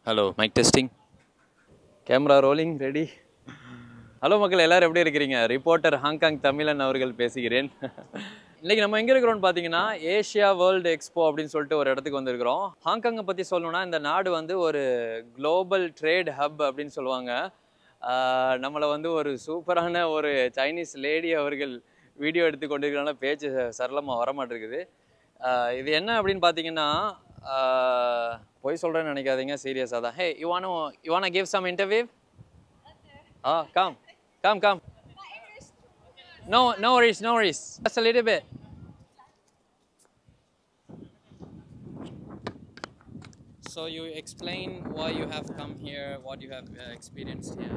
Hello mic testing camera rolling ready hello மக்கள் எல்லாரும் எப்படி இருக்கிறீங்க ரிப்போர்ட்டர் ஹாங்காங் தமிழன் அவர்கள் பேசுகிறேன் இன்னைக்கு நம்ம எங்கே இருக்கிறோம்னு பார்த்தீங்கன்னா ஏஷியா வேர்ல்டு எக்ஸ்போ அப்படின்னு சொல்லிட்டு ஒரு இடத்துக்கு வந்திருக்கிறோம் ஹாங்காங்கை பற்றி சொல்லணும்னா இந்த நாடு வந்து ஒரு குளோபல் ட்ரேட் ஹப் அப்படின்னு சொல்லுவாங்க ஆஹ் நம்மளை வந்து ஒரு சூப்பரான ஒரு சைனீஸ் லேடி அவர்கள் வீடியோ எடுத்து கொண்டிருக்கிறனால பேச்சு சரளமாக வரமாட்டிருக்குது ஆஹ் இது என்ன அப்படின்னு பார்த்தீங்கன்னா ஆஹ் பொய் சொல்கிறேன்னு நினைக்காதீங்க சீரியஸாக தான் hey you wanna you wanna give some interview ah come come come No, no worries, no worries. Just a little bit. So you explain why you have come here, what you have uh, experienced here.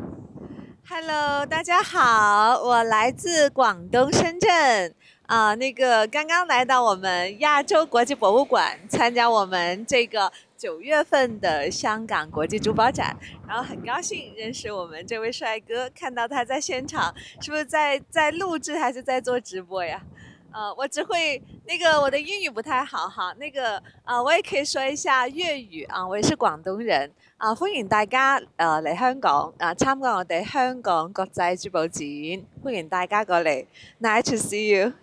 Hello，大家好，我来自广东深圳啊、那个刚刚来到我们亚洲国际博物馆参加我们这个九月份的香港国际珠宝展，然后很高兴认识我们这位帅哥，看到他在现场，是不是在在录制还是在做直播呀？呃，我只会那个我的英语不太好哈，那个呃，我也可以说一下粤語啊，我也是廣東人啊，歡迎大家誒嚟香港啊參加我哋香港國際珠寶展，歡迎大家過嚟，nice to see you。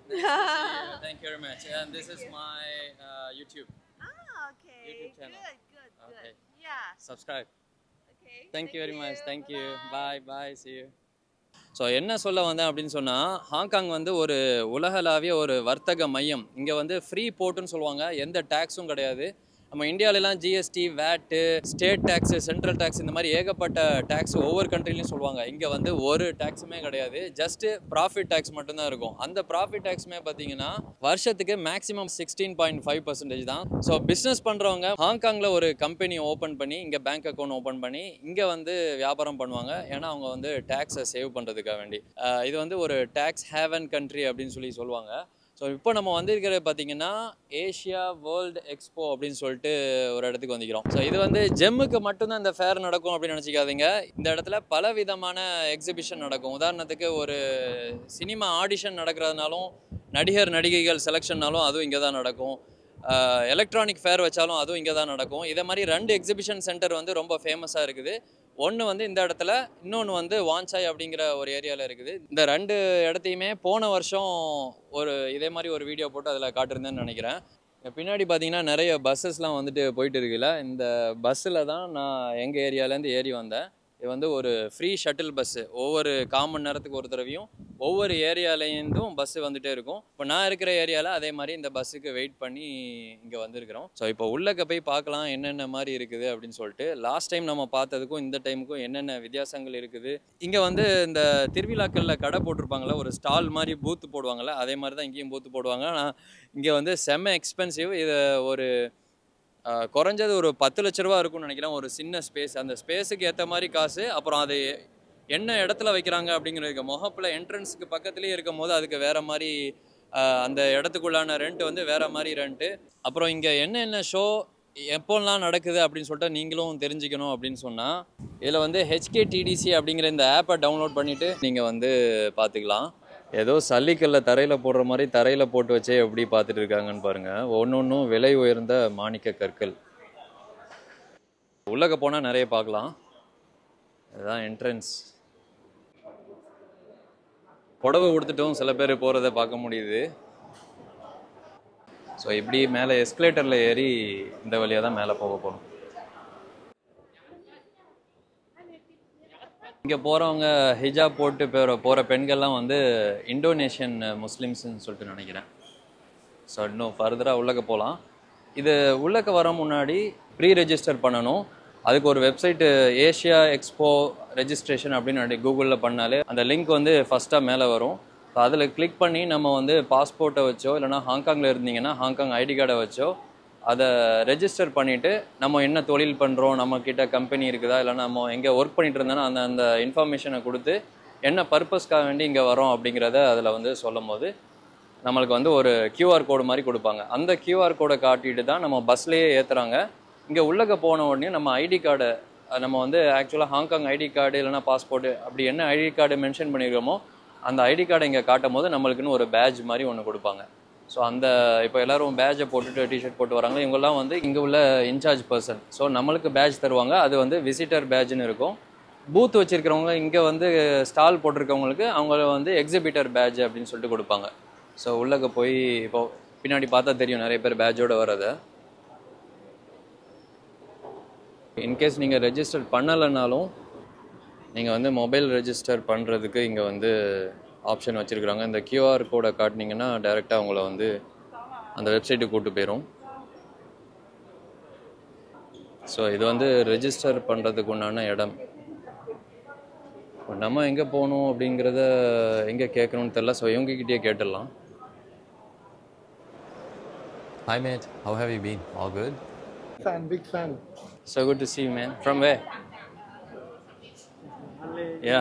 Thank you very much. And this is my uh, YouTube. Okay, YouTube channel. good, Okay. Yeah, Subscribe. okay. Thank you very much. Thank you. Bye bye. See you. So என்ன சொல்ல வந்தேன் அப்படின்னு சொன்னால் Hong Kong வந்து ஒரு உலகளாவிய ஒரு வர்த்தக மையம் இங்கே வந்து ஃப்ரீ போர்ட்டுன்னு சொல்லுவாங்க எந்த டேக்ஸும் கிடையாது நம்ம இந்தியாவிலலாம் GST VAT state tax central tax இந்த மாதிரி ஏகப்பட்ட டேக்ஸ் ஒவ்வொரு கண்ட்ரிலையும் சொல்லுவாங்க இங்கே வந்து ஒரு டேக்ஸுமே கிடையாது ஜஸ்ட்டு ப்ராஃபிட் டேக்ஸ் மட்டும்தான் இருக்கும் அந்த ப்ராஃபிட் டேக்ஸுமே பார்த்தீங்கன்னா வருஷத்துக்கு maximum sixteen point five percentage தான் ஸோ பிஸ்னஸ் பண்ணுறவங்க ஹாங்காங்கில் ஒரு கம்பெனி ஓப்பன் பண்ணி இங்கே பேங்க் அக்கௌண்ட் ஓப்பன் பண்ணி இங்கே வந்து வியாபாரம் பண்ணுவாங்க ஏன்னா அவங்க வந்து டேக்ஸை சேவ் பண்ணுறதுக்காக வேண்டி அஹ் இது வந்து ஒரு டேக்ஸ் ஹேவன் கண்ட்ரி அப்படின்னு சொல்லி சொல்லுவாங்க ஸோ இப்போ நம்ம வந்திருக்கிறது பார்த்தீங்கன்னா ஏஷியா வேர்ல்டு எக்ஸ்போ அப்படின்னு சொல்லிட்டு ஒரு இடத்துக்கு வந்துக்கிறோம் ஸோ இது வந்து ஜெம்முக்கு மட்டும்தான் இந்த ஃபேர் நடக்கும் அப்படின்னு நினச்சிக்காதீங்க இந்த இடத்துல பல விதமான எக்ஸிபிஷன் நடக்கும் உதாரணத்துக்கு ஒரு சினிமா ஆடிஷன் நடக்கிறதுனாலும் நடிகர் நடிகைகள் செலெக்ஷன்னாலும் அதுவும் இங்கே தான் நடக்கும் எலக்ட்ரானிக் ஃபேர் வச்சாலும் அதுவும் இங்கே தான் நடக்கும் இதே மாதிரி ரெண்டு எக்ஸிபிஷன் சென்டர் வந்து ரொம்ப ஃபேமஸாக இருக்குது ஒன்று வந்து இந்த இடத்துல இன்னொன்று வந்து வான்சாய் அப்படிங்கிற ஒரு ஏரியாவில் இருக்குது இந்த ரெண்டு இடத்தையுமே போன வருஷம் ஒரு இதே மாதிரி ஒரு வீடியோ போட்டு அதில் காட்டிருந்தேன்னு நினைக்கிறேன் இங்க பின்னாடி பார்த்தீங்கன்னா நிறைய பஸ்ஸஸ்லாம் வந்துட்டு போயிட்டு இருக்குல்ல இந்த பஸ்ஸில் தான் நான் எங்கள் ஏரியாலேருந்து ஏறி வந்தேன் இது வந்து ஒரு ஃப்ரீ ஷட்டில் பஸ்ஸு ஒவ்வொரு காமன் நேரத்துக்கு ஒரு தடவையும் ஒவ்வொரு ஏரியாலேருந்தும் பஸ்ஸு வந்துட்டே இருக்கும் இப்போ நான் இருக்கிற ஏரியாவில் அதே மாதிரி இந்த பஸ்ஸுக்கு வெயிட் பண்ணி இங்கே வந்திருக்கிறோம் ஸோ இப்போ உள்ளக்க போய் பார்க்கலாம் என்னென்ன மாதிரி இருக்குது அப்படின்னு சொல்லிட்டு லாஸ்ட் டைம் நம்ம பார்த்ததுக்கும் இந்த டைமுக்கும் என்னென்ன வித்தியாசங்கள் இருக்குது இங்கே வந்து இந்த திருவிழாக்களில் கடை போட்டிருப்பாங்களே ஒரு ஸ்டால் மாதிரி பூத்து போடுவாங்கள்ல அதே மாதிரி தான் இங்கேயும் பூத்து போடுவாங்க ஆனால் இங்கே வந்து செம்ம எக்ஸ்பென்சிவ் இது ஒரு ஆஹ், குறைஞ்சது ஒரு பத்து லட்ச ரூபா இருக்கும்னு நினைக்கிறேன் ஒரு சின்ன ஸ்பேஸ் அந்த ஸ்பேஸுக்கு ஏற்ற மாதிரி காசு அப்புறம் அது என்ன இடத்துல வைக்கிறாங்க அப்படிங்கிறதுக்கு முகப்பில் என்ட்ரன்ஸுக்கு பக்கத்துலேயே இருக்கும் போது அதுக்கு வேற மாதிரி ஆஹ், அந்த இடத்துக்குள்ளான ரெண்ட் வந்து வேற மாதிரி ரெண்ட்டு அப்புறம் இங்கே என்னென்ன ஷோ எப்போல்லாம் நடக்குது அப்படின்னு சொல்லிட்டு நீங்களும் தெரிஞ்சுக்கணும் அப்படின்னு சொன்னால் இதில் வந்து ஹெச்கேடிடிசி அப்படிங்கிற இந்த ஆப்பை டவுன்லோட் பண்ணிவிட்டு நீங்கள் வந்து பார்த்துக்கலாம் ஏதோ சல்லிக்கல்ல தரையில் போடுற மாதிரி தரையில் போட்டு வச்சே எப்படி பார்த்துட்டு இருக்காங்கன்னு பாருங்கள் ஒன்று ஒன்றும் விலை உயர்ந்த மாணிக்க கற்கள் உள்ளக்க போனால் நிறைய பார்க்கலாம் இதுதான் என்ட்ரன்ஸ் புடவை கொடுத்துட்டும் சில பேர் போகிறத பார்க்க முடியுது ஸோ இப்படி மேலே எஸ்கலேட்டரில் ஏறி இந்த வழியாக தான் மேலே போக போகிறோம் இங்கே போகிறவங்க ஹிஜாப் போட்டு போகிற போகிற பெண்கள்லாம் வந்து இந்தோனேஷியன் முஸ்லீம்ஸ்னு சொல்லிட்டு நினைக்கிறேன் ஸோ இன்னும் ஃபர்தராக உள்ளக்க போகலாம் இது உள்ளக்க வர முன்னாடி ப்ரீ ரெஜிஸ்டர் பண்ணணும் அதுக்கு ஒரு வெப்சைட்டு ஏஷியா எக்ஸ்போ ரெஜிஸ்ட்ரேஷன் அப்படின்னு கூகுளில் பண்ணாலே அந்த லிங்க் வந்து ஃபஸ்ட்டாக மேலே வரும் ஸோ அதில் கிளிக் பண்ணி நம்ம வந்து பாஸ்போர்ட்டை வச்சோ இல்லைனா ஹாங்காங்கில் இருந்தீங்கன்னா ஹாங்காங் ஐடி கார்டை வச்சோ அதை ரெஜிஸ்டர் பண்ணிவிட்டு நம்ம என்ன தொழில் பண்ணுறோம் நம்மக்கிட்ட கம்பெனி இருக்குதா இல்லை நம்ம எங்கே ஒர்க் பண்ணிட்டு இருந்தோன்னா அந்த அந்த இன்ஃபர்மேஷனை கொடுத்து என்ன பர்பஸ்க்காக வேண்டி இங்கே வரோம் அப்படிங்கிறத அதில் வந்து சொல்லும் போது நம்மளுக்கு வந்து ஒரு கியூஆர் கோடு மாதிரி கொடுப்பாங்க அந்த கியூஆர் கோடை காட்டிட்டு தான் நம்ம பஸ்லேயே ஏற்றுறாங்க இங்கே உள்ளக்க போன உடனே நம்ம ஐடி கார்டை நம்ம வந்து ஆக்சுவலாக ஹாங்காங் ஐடி கார்டு இல்லைனா பாஸ்போர்ட்டு அப்படி என்ன ஐடி கார்டு மென்ஷன் பண்ணியிருக்கோமோ அந்த ஐடி கார்டை இங்கே காட்டும் போது நம்மளுக்குன்னு ஒரு பேட்ச் மாதிரி ஒன்று கொடுப்பாங்க ஸோ அந்த இப்போ எல்லாரும் பேட்சை போட்டுட்டு டிஷர்ட் போட்டு வராங்க இவங்கெல்லாம் வந்து இங்கே உள்ள இன்சார்ஜ் பர்சன் ஸோ நம்மளுக்கு பேட்ச் தருவாங்க அது வந்து விசிட்டர் பேட்ச்னு இருக்கும் பூத் வச்சிருக்கிறவங்க இங்கே வந்து ஸ்டால் போட்டிருக்கவங்களுக்கு அவங்கள வந்து எக்ஸிபிட்டர் பேட்ச் அப்படின்னு சொல்லிட்டு கொடுப்பாங்க ஸோ உள்ளக்க போய் இப்போ பின்னாடி பார்த்தா தெரியும் நிறைய பேர் பேட்சோட வரதை இன்கேஸ் நீங்கள் ரெஜிஸ்டர் பண்ணலைனாலும் நீங்கள் வந்து மொபைல் ரெஜிஸ்டர் பண்ணுறதுக்கு இங்கே வந்து ஆப்ஷன் வச்சுருக்குறாங்க இந்த கியூஆர் கோடை காட்டினீங்கன்னா டைரெக்டாக உங்களை வந்து அந்த வெப்சைட்டுக்கு கூட்டு போயிடும் ஸோ இது வந்து ரெஜிஸ்டர் பண்ணுறதுக்கு உண்டான இடம் இப்ப நம்ம எங்கே போகணும் அப்படிங்கிறத எங்கே கேட்கணும்னு தெரில ஸோ இவங்ககிட்டயே கேட்டுடலாம் Hi mate, how have you been? All good? fan, big fan. So good to see you man. From where? Yeah.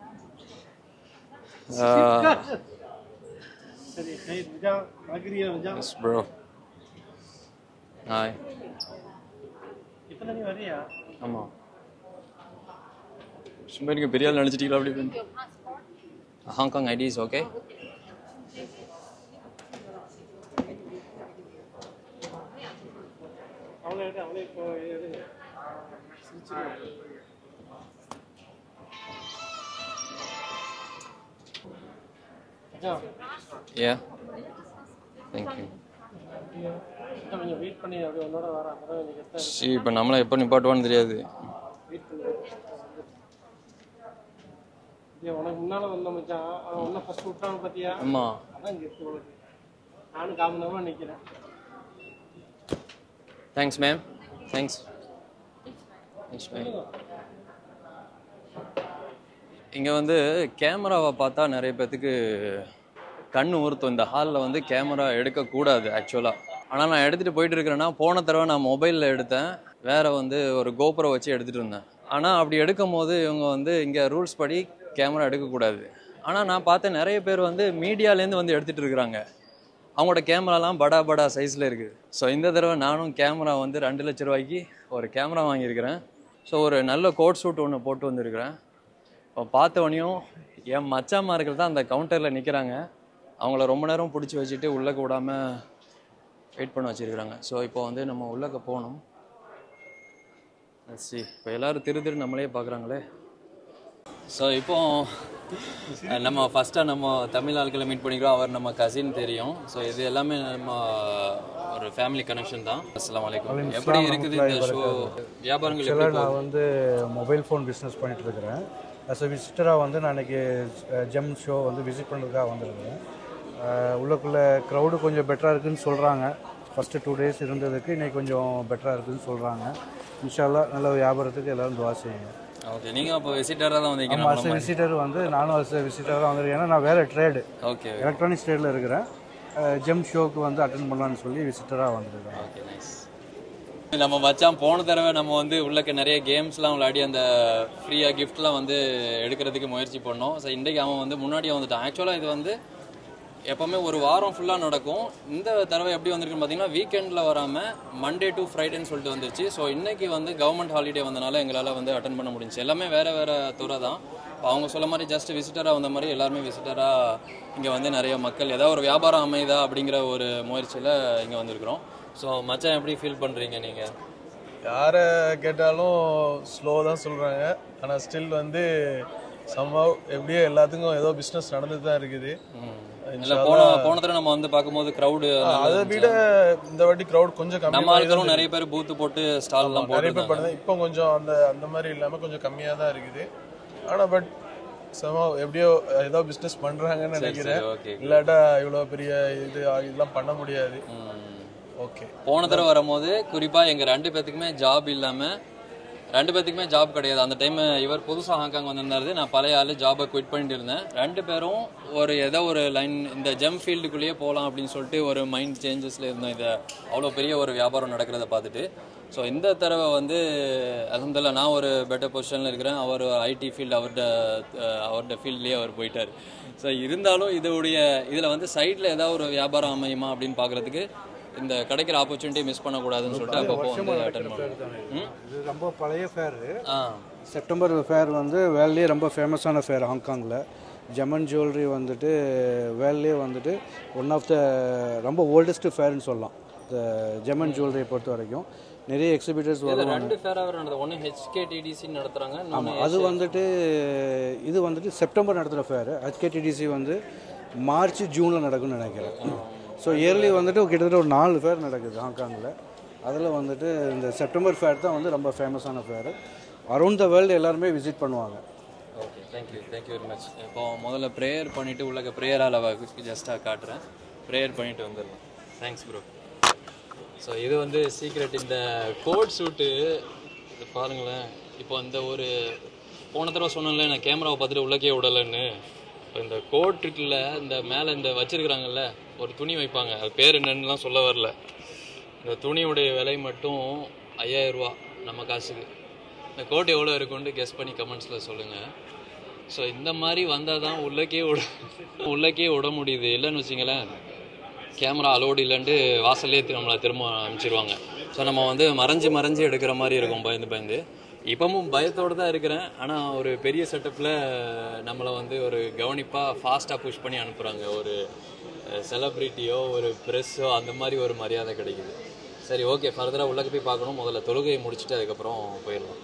Uh, சரி சரி விஜா அக்ரியா விஜா yes bro. Hi. இப்போ நீ வரியா ஆமாம் சும்மா நீங்கள் பெரிய ஆள் நினச்சிட்டீங்களா அப்படி ஹாங்காங் ஐடி இஸ் ஓகே அவளை எடு அவளை இப்போ எடு விஜா ஏ தேங்க்யூ கொஞ்சம் வெயிட் பண்ணி அப்படியே உன்னோட வர அப்பதான் எனக்கு எத்தனை சி இப்போ நம்மளை எப்போ நிப்பாட்டுவான்னு தெரியாது வெயிட் பண்ணி ஏய் உனக்கு முன்னால வந்த மச்சான் அவன் ஒன்றும் ஃபர்ஸ்ட் விட்டான்னு பார்த்தியா ஆமாம் அதான் இங்கே இருக்கு உனக்கு நானும் காமந்தமாக நிற்கிறேன் thanks ma'am thanks thanks ma'am இங்கே வந்து கேமராவை பார்த்தா நிறைய பேர்த்துக்கு கண் உறுத்தும் இந்த ஹாலில் வந்து கேமரா எடுக்கக்கூடாது ஆக்சுவலாக ஆனால் நான் எடுத்துகிட்டு போயிட்டு இருக்கிறேன்னா போன தடவை நான் மொபைலில் எடுத்தேன் வேற வந்து ஒரு கோபுரம் வச்சு எடுத்துகிட்டு இருந்தேன் ஆனால் அப்படி எடுக்கும் போது இவங்க வந்து இங்கே ரூல்ஸ் படி கேமரா எடுக்கக்கூடாது ஆனால் நான் பார்த்தேன் நிறைய பேர் வந்து மீடியாலேருந்து வந்து எடுத்துகிட்டு இருக்கிறாங்க அவங்களோட கேமராலாம் படா படா சைஸில் இருக்குது ஸோ இந்த தடவை நானும் கேமரா வந்து ரெண்டு லட்ச ரூபாய்க்கு ஒரு கேமரா வாங்கியிருக்கிறேன் ஸோ ஒரு நல்ல கோட் சூட் ஒன்று போட்டு வந்திருக்கிறேன் இப்போ பார்த்தவனையும் என் மச்சாமார்கள் தான் அந்த கவுண்டரில் நிற்கிறாங்க அவங்கள ரொம்ப நேரம் பிடிச்சி வச்சுட்டு உள்ளக்க விடாமல் வெயிட் பண்ண வச்சுருக்குறாங்க ஸோ இப்போ வந்து நம்ம உள்ளக்க போகணும் சி இப்போ எல்லோரும் திரு திரு நம்மளே பார்க்குறாங்களே ஸோ இப்போ அஹ், நம்ம ஃபஸ்ட்டாக நம்ம தமிழ் ஆட்களை மீட் பண்ணிக்கிறோம் அவர் நம்ம கசின் தெரியும் ஸோ இது எல்லாமே நம்ம ஒரு ஃபேமிலி கனெக்ஷன் தான் அஸ்ஸலாமு அலைக்கும் எப்படி இருக்குது இந்த ஷோ வியாபாரங்கள் எப்படி ஆக்சுவலாக நான் வந்து மொபைல் ஃபோன் பிஸ்னஸ் பண்ணிட்டு இருக்கிறேன் அஸ் அ விசிட்டராக வந்து நான் இன்னைக்கு ஜெம் ஷோ வந்து விசிட் பண்ணுறதுக்காக வந்திருக்கிறேன் அஹ் உள்ளக்குள்ளே க்ரௌடு கொஞ்சம் பெட்டராக இருக்குன்னு சொல்கிறாங்க ஃபஸ்ட்டு டூ டேஸ் இருந்ததுக்கு இன்னைக்கு கொஞ்சம் பெட்டராக இருக்குன்னு சொல்கிறாங்க இன்ஷால்லா நல்ல வியாபாரத்துக்கு எல்லோரும் துவா செய்யுங்க ஓகே நீங்கள் அப்போ விசிட்டராக தான் வந்தீங்க ஆமாம் அஸ் விசிட்டர் வந்து நானும் அஸ் விசிட்டராக தான் வந்திருக்கேன் ஏன்னா நான் வேறு ட்ரேடு ஓகே எலக்ட்ரானிக்ஸ் ட்ரேடில் இருக்கிறேன் ஜெம் ஷோக்கு வந்து அட்டன் பண்ணலான்னு சொல்லி விசிட்டராக வந்திருக்கேன் ஓகே நைஸ் நம்ம மச்சான் போன தடவை நம்ம வந்து உள்ளக்க நிறைய கேம்ஸ்லாம் விளையாடி அந்த ஃப்ரீயாக கிஃப்ட்லாம் வந்து எடுக்கிறதுக்கு முயற்சி பண்ணோம் ஸோ இன்றைக்கு அவன் வந்து முன்னாடியே வந்துட்டான் ஆக்சுவலாக இது வந்து எப்போவுமே ஒரு வாரம் ஃபுல்லாக நடக்கும் இந்த தடவை எப்படி வந்திருக்குன்னு பார்த்தீங்கன்னா வீக்கெண்டில் வராமல் மண்டே டு ஃப்ரைடேன்னு சொல்லிட்டு வந்துருச்சு ஸோ இன்னைக்கு வந்து கவர்மெண்ட் ஹாலிடே வந்தனால எங்களால் வந்து அட்டன் பண்ண முடிஞ்சுச்சு எல்லாமே வேறு வேறு துறை தான் அவங்க சொல்ல மாதிரி ஜஸ்ட் விசிட்டராக வந்த மாதிரி எல்லாருமே விசிட்டராக இங்கே வந்து நிறைய மக்கள் ஏதாவது ஒரு வியாபாரம் அமைதா அப்படிங்கிற ஒரு முயற்சியில் இங்கே வந்திருக்கிறோம் ஸோ மச்சான் எப்படி ஃபீல் பண்ணுறீங்க நீங்கள் யாரை கேட்டாலும் ஸ்லோ தான் சொல்கிறாங்க ஆனால் ஸ்டில் வந்து சம்ஹவ் எப்படியோ எல்லாத்துக்கும் ஏதோ பிஸ்னஸ் நடந்துட்டு தான் இருக்குது இல்லை போன போன தடவை நம்ம வந்து பார்க்கும்போது க்ரௌடு அதை விட இந்த வாட்டி க்ரௌட் கொஞ்சம் நம்ம கம்மியாக ஆட்களும் நிறைய பேர் பூத்து போட்டு ஸ்டால்லாம் நிறைய பேர் போட்டு பண்ணுது இப்போ கொஞ்சம் அந்த அந்த மாதிரி இல்லாமல் கொஞ்சம் கம்மியாக தான் இருக்குது ஆனால் பட் சமம் எப்படியோ ஏதோ பிஸ்னஸ் பண்ணுறாங்கன்னு நினைக்கிறேன் ஓகே இல்லாட்டா இவ்வளோ பெரிய இது இதெல்லாம் பண்ண முடியாது ஓகே போன தடவை வரும்போது குறிப்பா எங்க ரெண்டு பேத்துக்குமே ஜாப் இல்லாம ரெண்டு பேத்துக்குமே ஜாப் கிடையாது அந்த டைம் இவர் புதுசா ஹாங்காங் வந்திருந்தாரு நான் பழைய ஆளு ஜாபை குவிட் பண்ணிட்டு இருந்தேன் ரெண்டு பேரும் ஒரு ஏதோ ஒரு லைன் இந்த ஜெம் ஃபீல்டுக்குள்ளேயே போகலாம் அப்படின்னு சொல்லிட்டு ஒரு மைண்ட் சேஞ்சஸ்ல இருந்தோம் இதை அவ்வளோ பெரிய ஒரு வியாபாரம் நடக்கிறத பார்த்துட்டு ஸோ இந்த தடவை வந்து அலமதுல்லா நான் ஒரு பெட்டர் பொசிஷனில் இருக்கிறேன் அவர் ஐடி ஃபீல்டு அவர்கிட்ட அஹ், அவர்கிட்ட ஃபீல்ட்லேயே அவர் போயிட்டார் ஸோ இருந்தாலும் இதோடைய இதில் வந்து சைடில் ஏதாவது ஒரு வியாபாரம் அமையுமா அப்படின்னு பார்க்குறதுக்கு இந்த கிடைக்கிற ஆப்பர்ச்சுனிட்டி மிஸ் பண்ணக்கூடாதுன்னு சொல்லிட்டு அப்பப்போ வந்து அட்டன் பண்ணுவோம் இது ரொம்ப பழைய ஃபேரு ஆ செப்டம்பர் ஃபேர் வந்து வேர்ல்ட்லேயே ரொம்ப ஃபேமஸான ஃபேர் ஹாங்காங்கில் ஜெமன் ஜுவல்லரி வந்துட்டு வேர்ல்ட்லேயே வந்துட்டு ஒன் ஆஃப் த ரொம்ப ஓல்டஸ்ட் ஃபேர்னு சொல்லலாம் இந்த ஜெமன் ஜுவல்லரியை பொறுத்த வரைக்கும் நிறைய எக்ஸிபிட்டர்ஸ் இது வருவாங்க ரெண்டு ஃபேராக நடந்தது ஒன்று ஹெச்கேடிடிசி நடத்துகிறாங்க ஆமாம் அது வந்துட்டு இது வந்துட்டு செப்டம்பர் நடத்துகிற ஃபேர் ஹெச்கேடிடிசி வந்து மார்ச் ஜூனில் நடக்கும்னு நினைக்கிறேன் ஸோ இயர்லி வந்துட்டு கிட்டத்தட்ட ஒரு நாலு ஃபேர் நடக்குது ஹாங்காங்கில் அதில் வந்துட்டு இந்த செப்டம்பர் ஃபேர் தான் வந்து ரொம்ப ஃபேமஸான ஃபேர் அரௌண்ட் த வேர்ல்டு எல்லாருமே விசிட் பண்ணுவாங்க okay thank you thank you very much இப்போ முதல்ல ப்ரேயர் பண்ணிவிட்டு உள்ளக்க ப்ரேயரால் ஜஸ்ட்டாக காட்டுறேன் ப்ரேயர் பண்ணிட்டு வந்துடலாம் தேங்க்ஸ் ப்ரோ ஸோ இது வந்து சீக்ரெட் இந்த கோட் சூட்டு பாருங்களேன் இப்போ இந்த ஒரு போன தடவை சொன்னேன்ல நான் கேமராவை பார்த்துட்டு உள்ளக்கே விடலைன்னு இப்போ இந்த கோட் இருக்குல்ல இந்த மேலே இந்த வச்சிருக்கிறாங்கல்ல ஒரு துணி வைப்பாங்க அது பேர் என்னன்னுலாம் சொல்ல வரல இந்த துணியுடைய விலை மட்டும் ஐயாயிரம் ரூபா நம்ம காசுக்கு இந்த கோட் எவ்வளோ இருக்குன்னு கெஸ் பண்ணி கமெண்ட்ஸில் சொல்லுங்கள் ஸோ இந்த மாதிரி வந்தால் தான் உள்ளக்கே விட உள்ளக்கே விட முடியுது இல்லைன்னு வச்சிங்களேன் கேமரா அலோடு இல்லைன்ட்டு வாசல்லே தி- நம்மளை திரும்ப அனுப்பிச்சிருவாங்க ஸோ நம்ம வந்து மறைஞ்சு மறைஞ்சு எடுக்கிற மாதிரி இருக்கும் பயந்து பயந்து இப்பவும் பயத்தோடு தான் இருக்கிறேன் ஆனால் ஒரு பெரிய செட்டப்பில் நம்மளை வந்து ஒரு கவனிப்பாக ஃபாஸ்ட்டாக புஷ் பண்ணி அனுப்புகிறாங்க ஒரு செலிப்ரிட்டியோ ஒரு ப்ரெஸ்ஸோ அந்த மாதிரி ஒரு மரியாதை கிடைக்குது சரி ஓகே ஃபர்தராக உள்ளக்க போய் பார்க்கணும் முதல்ல தொழுகையை முடிச்சுட்டு அதுக்கப்புறம் போயிடலாம்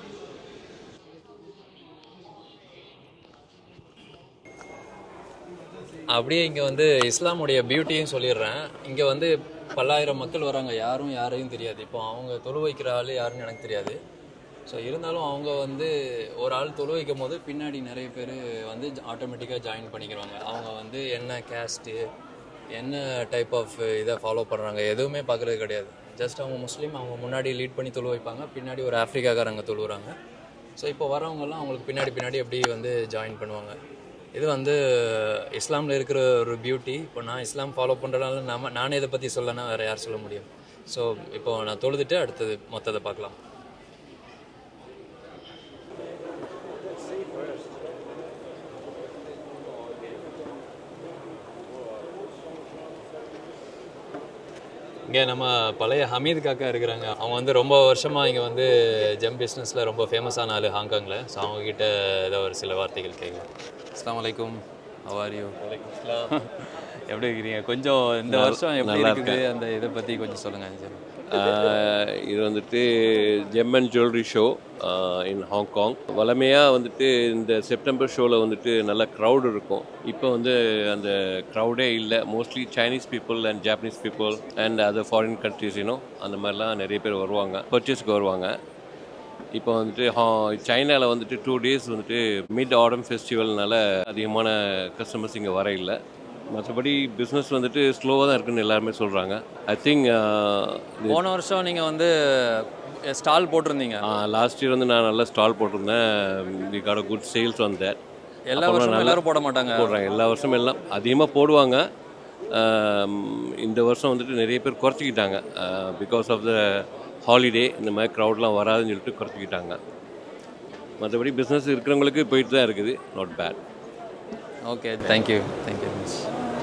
அப்படியே இங்கே வந்து இஸ்லாமுடைய பியூட்டியும் சொல்லிடுறேன் இங்கே வந்து பல்லாயிரம் மக்கள் வராங்க யாரும் யாரையும் தெரியாது இப்போ அவங்க தொழு வைக்கிற ஆள் யாருன்னு எனக்கு தெரியாது ஸோ இருந்தாலும் அவங்க வந்து ஒரு ஆள் தொழு வைக்கும் போது பின்னாடி நிறைய பேர் வந்து ஆட்டோமேட்டிக்காக ஜாயின் பண்ணிக்கிறாங்க அவங்க வந்து என்ன கேஸ்ட்டு என்ன டைப் ஆஃப் இதை ஃபாலோ பண்ணுறாங்க எதுவுமே பார்க்குறது கிடையாது ஜஸ்ட் அவங்க முஸ்லீம் அவங்க முன்னாடி லீட் பண்ணி தொழு வைப்பாங்க பின்னாடி ஒரு ஆஃப்ரிக்காக்காரங்க தொழுவுறாங்க ஸோ இப்போ வரவங்கெல்லாம் அவங்களுக்கு பின்னாடி பின்னாடி எப்படி வந்து ஜாயின் பண்ணுவாங்க இது வந்து இஸ்லாமில் இருக்கிற ஒரு பியூட்டி இப்போ நான் இஸ்லாம் ஃபாலோ பண்ணுறதுனால நம்ம நானே இதை பற்றி சொல்லனா வேறு யார் சொல்ல முடியும் ஸோ இப்போ நான் தொழுதுட்டு அடுத்தது மொத்தத்தை பார்க்கலாம் இங்கே நம்ம பழைய ஹமீத் காக்கா இருக்கிறாங்க அவங்க வந்து ரொம்ப வருஷமாக இங்கே வந்து ஜெம் பிஸ்னஸில் ரொம்ப ஃபேமஸான ஆள் ஹாங்காங்கில் ஸோ அவங்கக்கிட்ட ஏதோ ஒரு சில வார்த்தைகள் கேட்கலாம் அஸ்லாம் வலைக்கும் அவாரியோ எப்படி இருக்கிறீங்க கொஞ்சம் இந்த வருஷம் எப்படி இருக்குது அந்த இதை பற்றி கொஞ்சம் சொல்லுங்கள் ஆஹ் இது வந்துட்டு gem and jewellery show in Hong Kong வளமையாக வந்துட்டு இந்த செப்டம்பர் ஷோவில் வந்துட்டு நல்ல க்ரௌட் இருக்கும் இப்போ வந்து அந்த க்ரௌடே இல்லை mostly Chinese people and Japanese people and other foreign countries இன்னும் அந்த மாதிரிலாம் நிறைய பேர் வருவாங்க பர்ச்சேஸ்க்கு வருவாங்க இப்போ வந்துட்டு ஹா சைனாவில் வந்துட்டு டூ டேஸ் வந்துட்டு மிட் ஆடம் ஃபெஸ்டிவல்னால அதிகமான கஸ்டமர்ஸ் இங்கே வர இல்லை மற்றபடி பிஸ்னஸ் வந்துட்டு ஸ்லோவாக தான் இருக்குன்னு எல்லாருமே சொல்கிறாங்க ஐ திங்க் போன வருஷம் நீங்கள் வந்து ஸ்டால் போட்டிருந்தீங்க லாஸ்ட் இயர் வந்து நான் நல்லா ஸ்டால் போட்டிருந்தேன் we got good sales on that எல்லா அப்புறம் வருஷமும் நல்லா எல்லாரும் போட மாட்டாங்க போடுறாங்க எல்லா வருஷமும் எல்லாம் அதிகமாக போடுவாங்க ஆம், இந்த வருஷம் வந்துட்டு நிறைய பேர் குறைச்சிக்கிட்டாங்க பிகாஸ் ஆஃப் த ஹாலிடே இந்த மாதிரி க்ரௌட்லாம் வராதுன்னு சொல்லிட்டு குறைச்சிக்கிட்டாங்க மற்றபடி பிஸ்னஸ் இருக்கிறவங்களுக்கு போயிட்டு தான் இருக்குது not bad okay thank you thank you much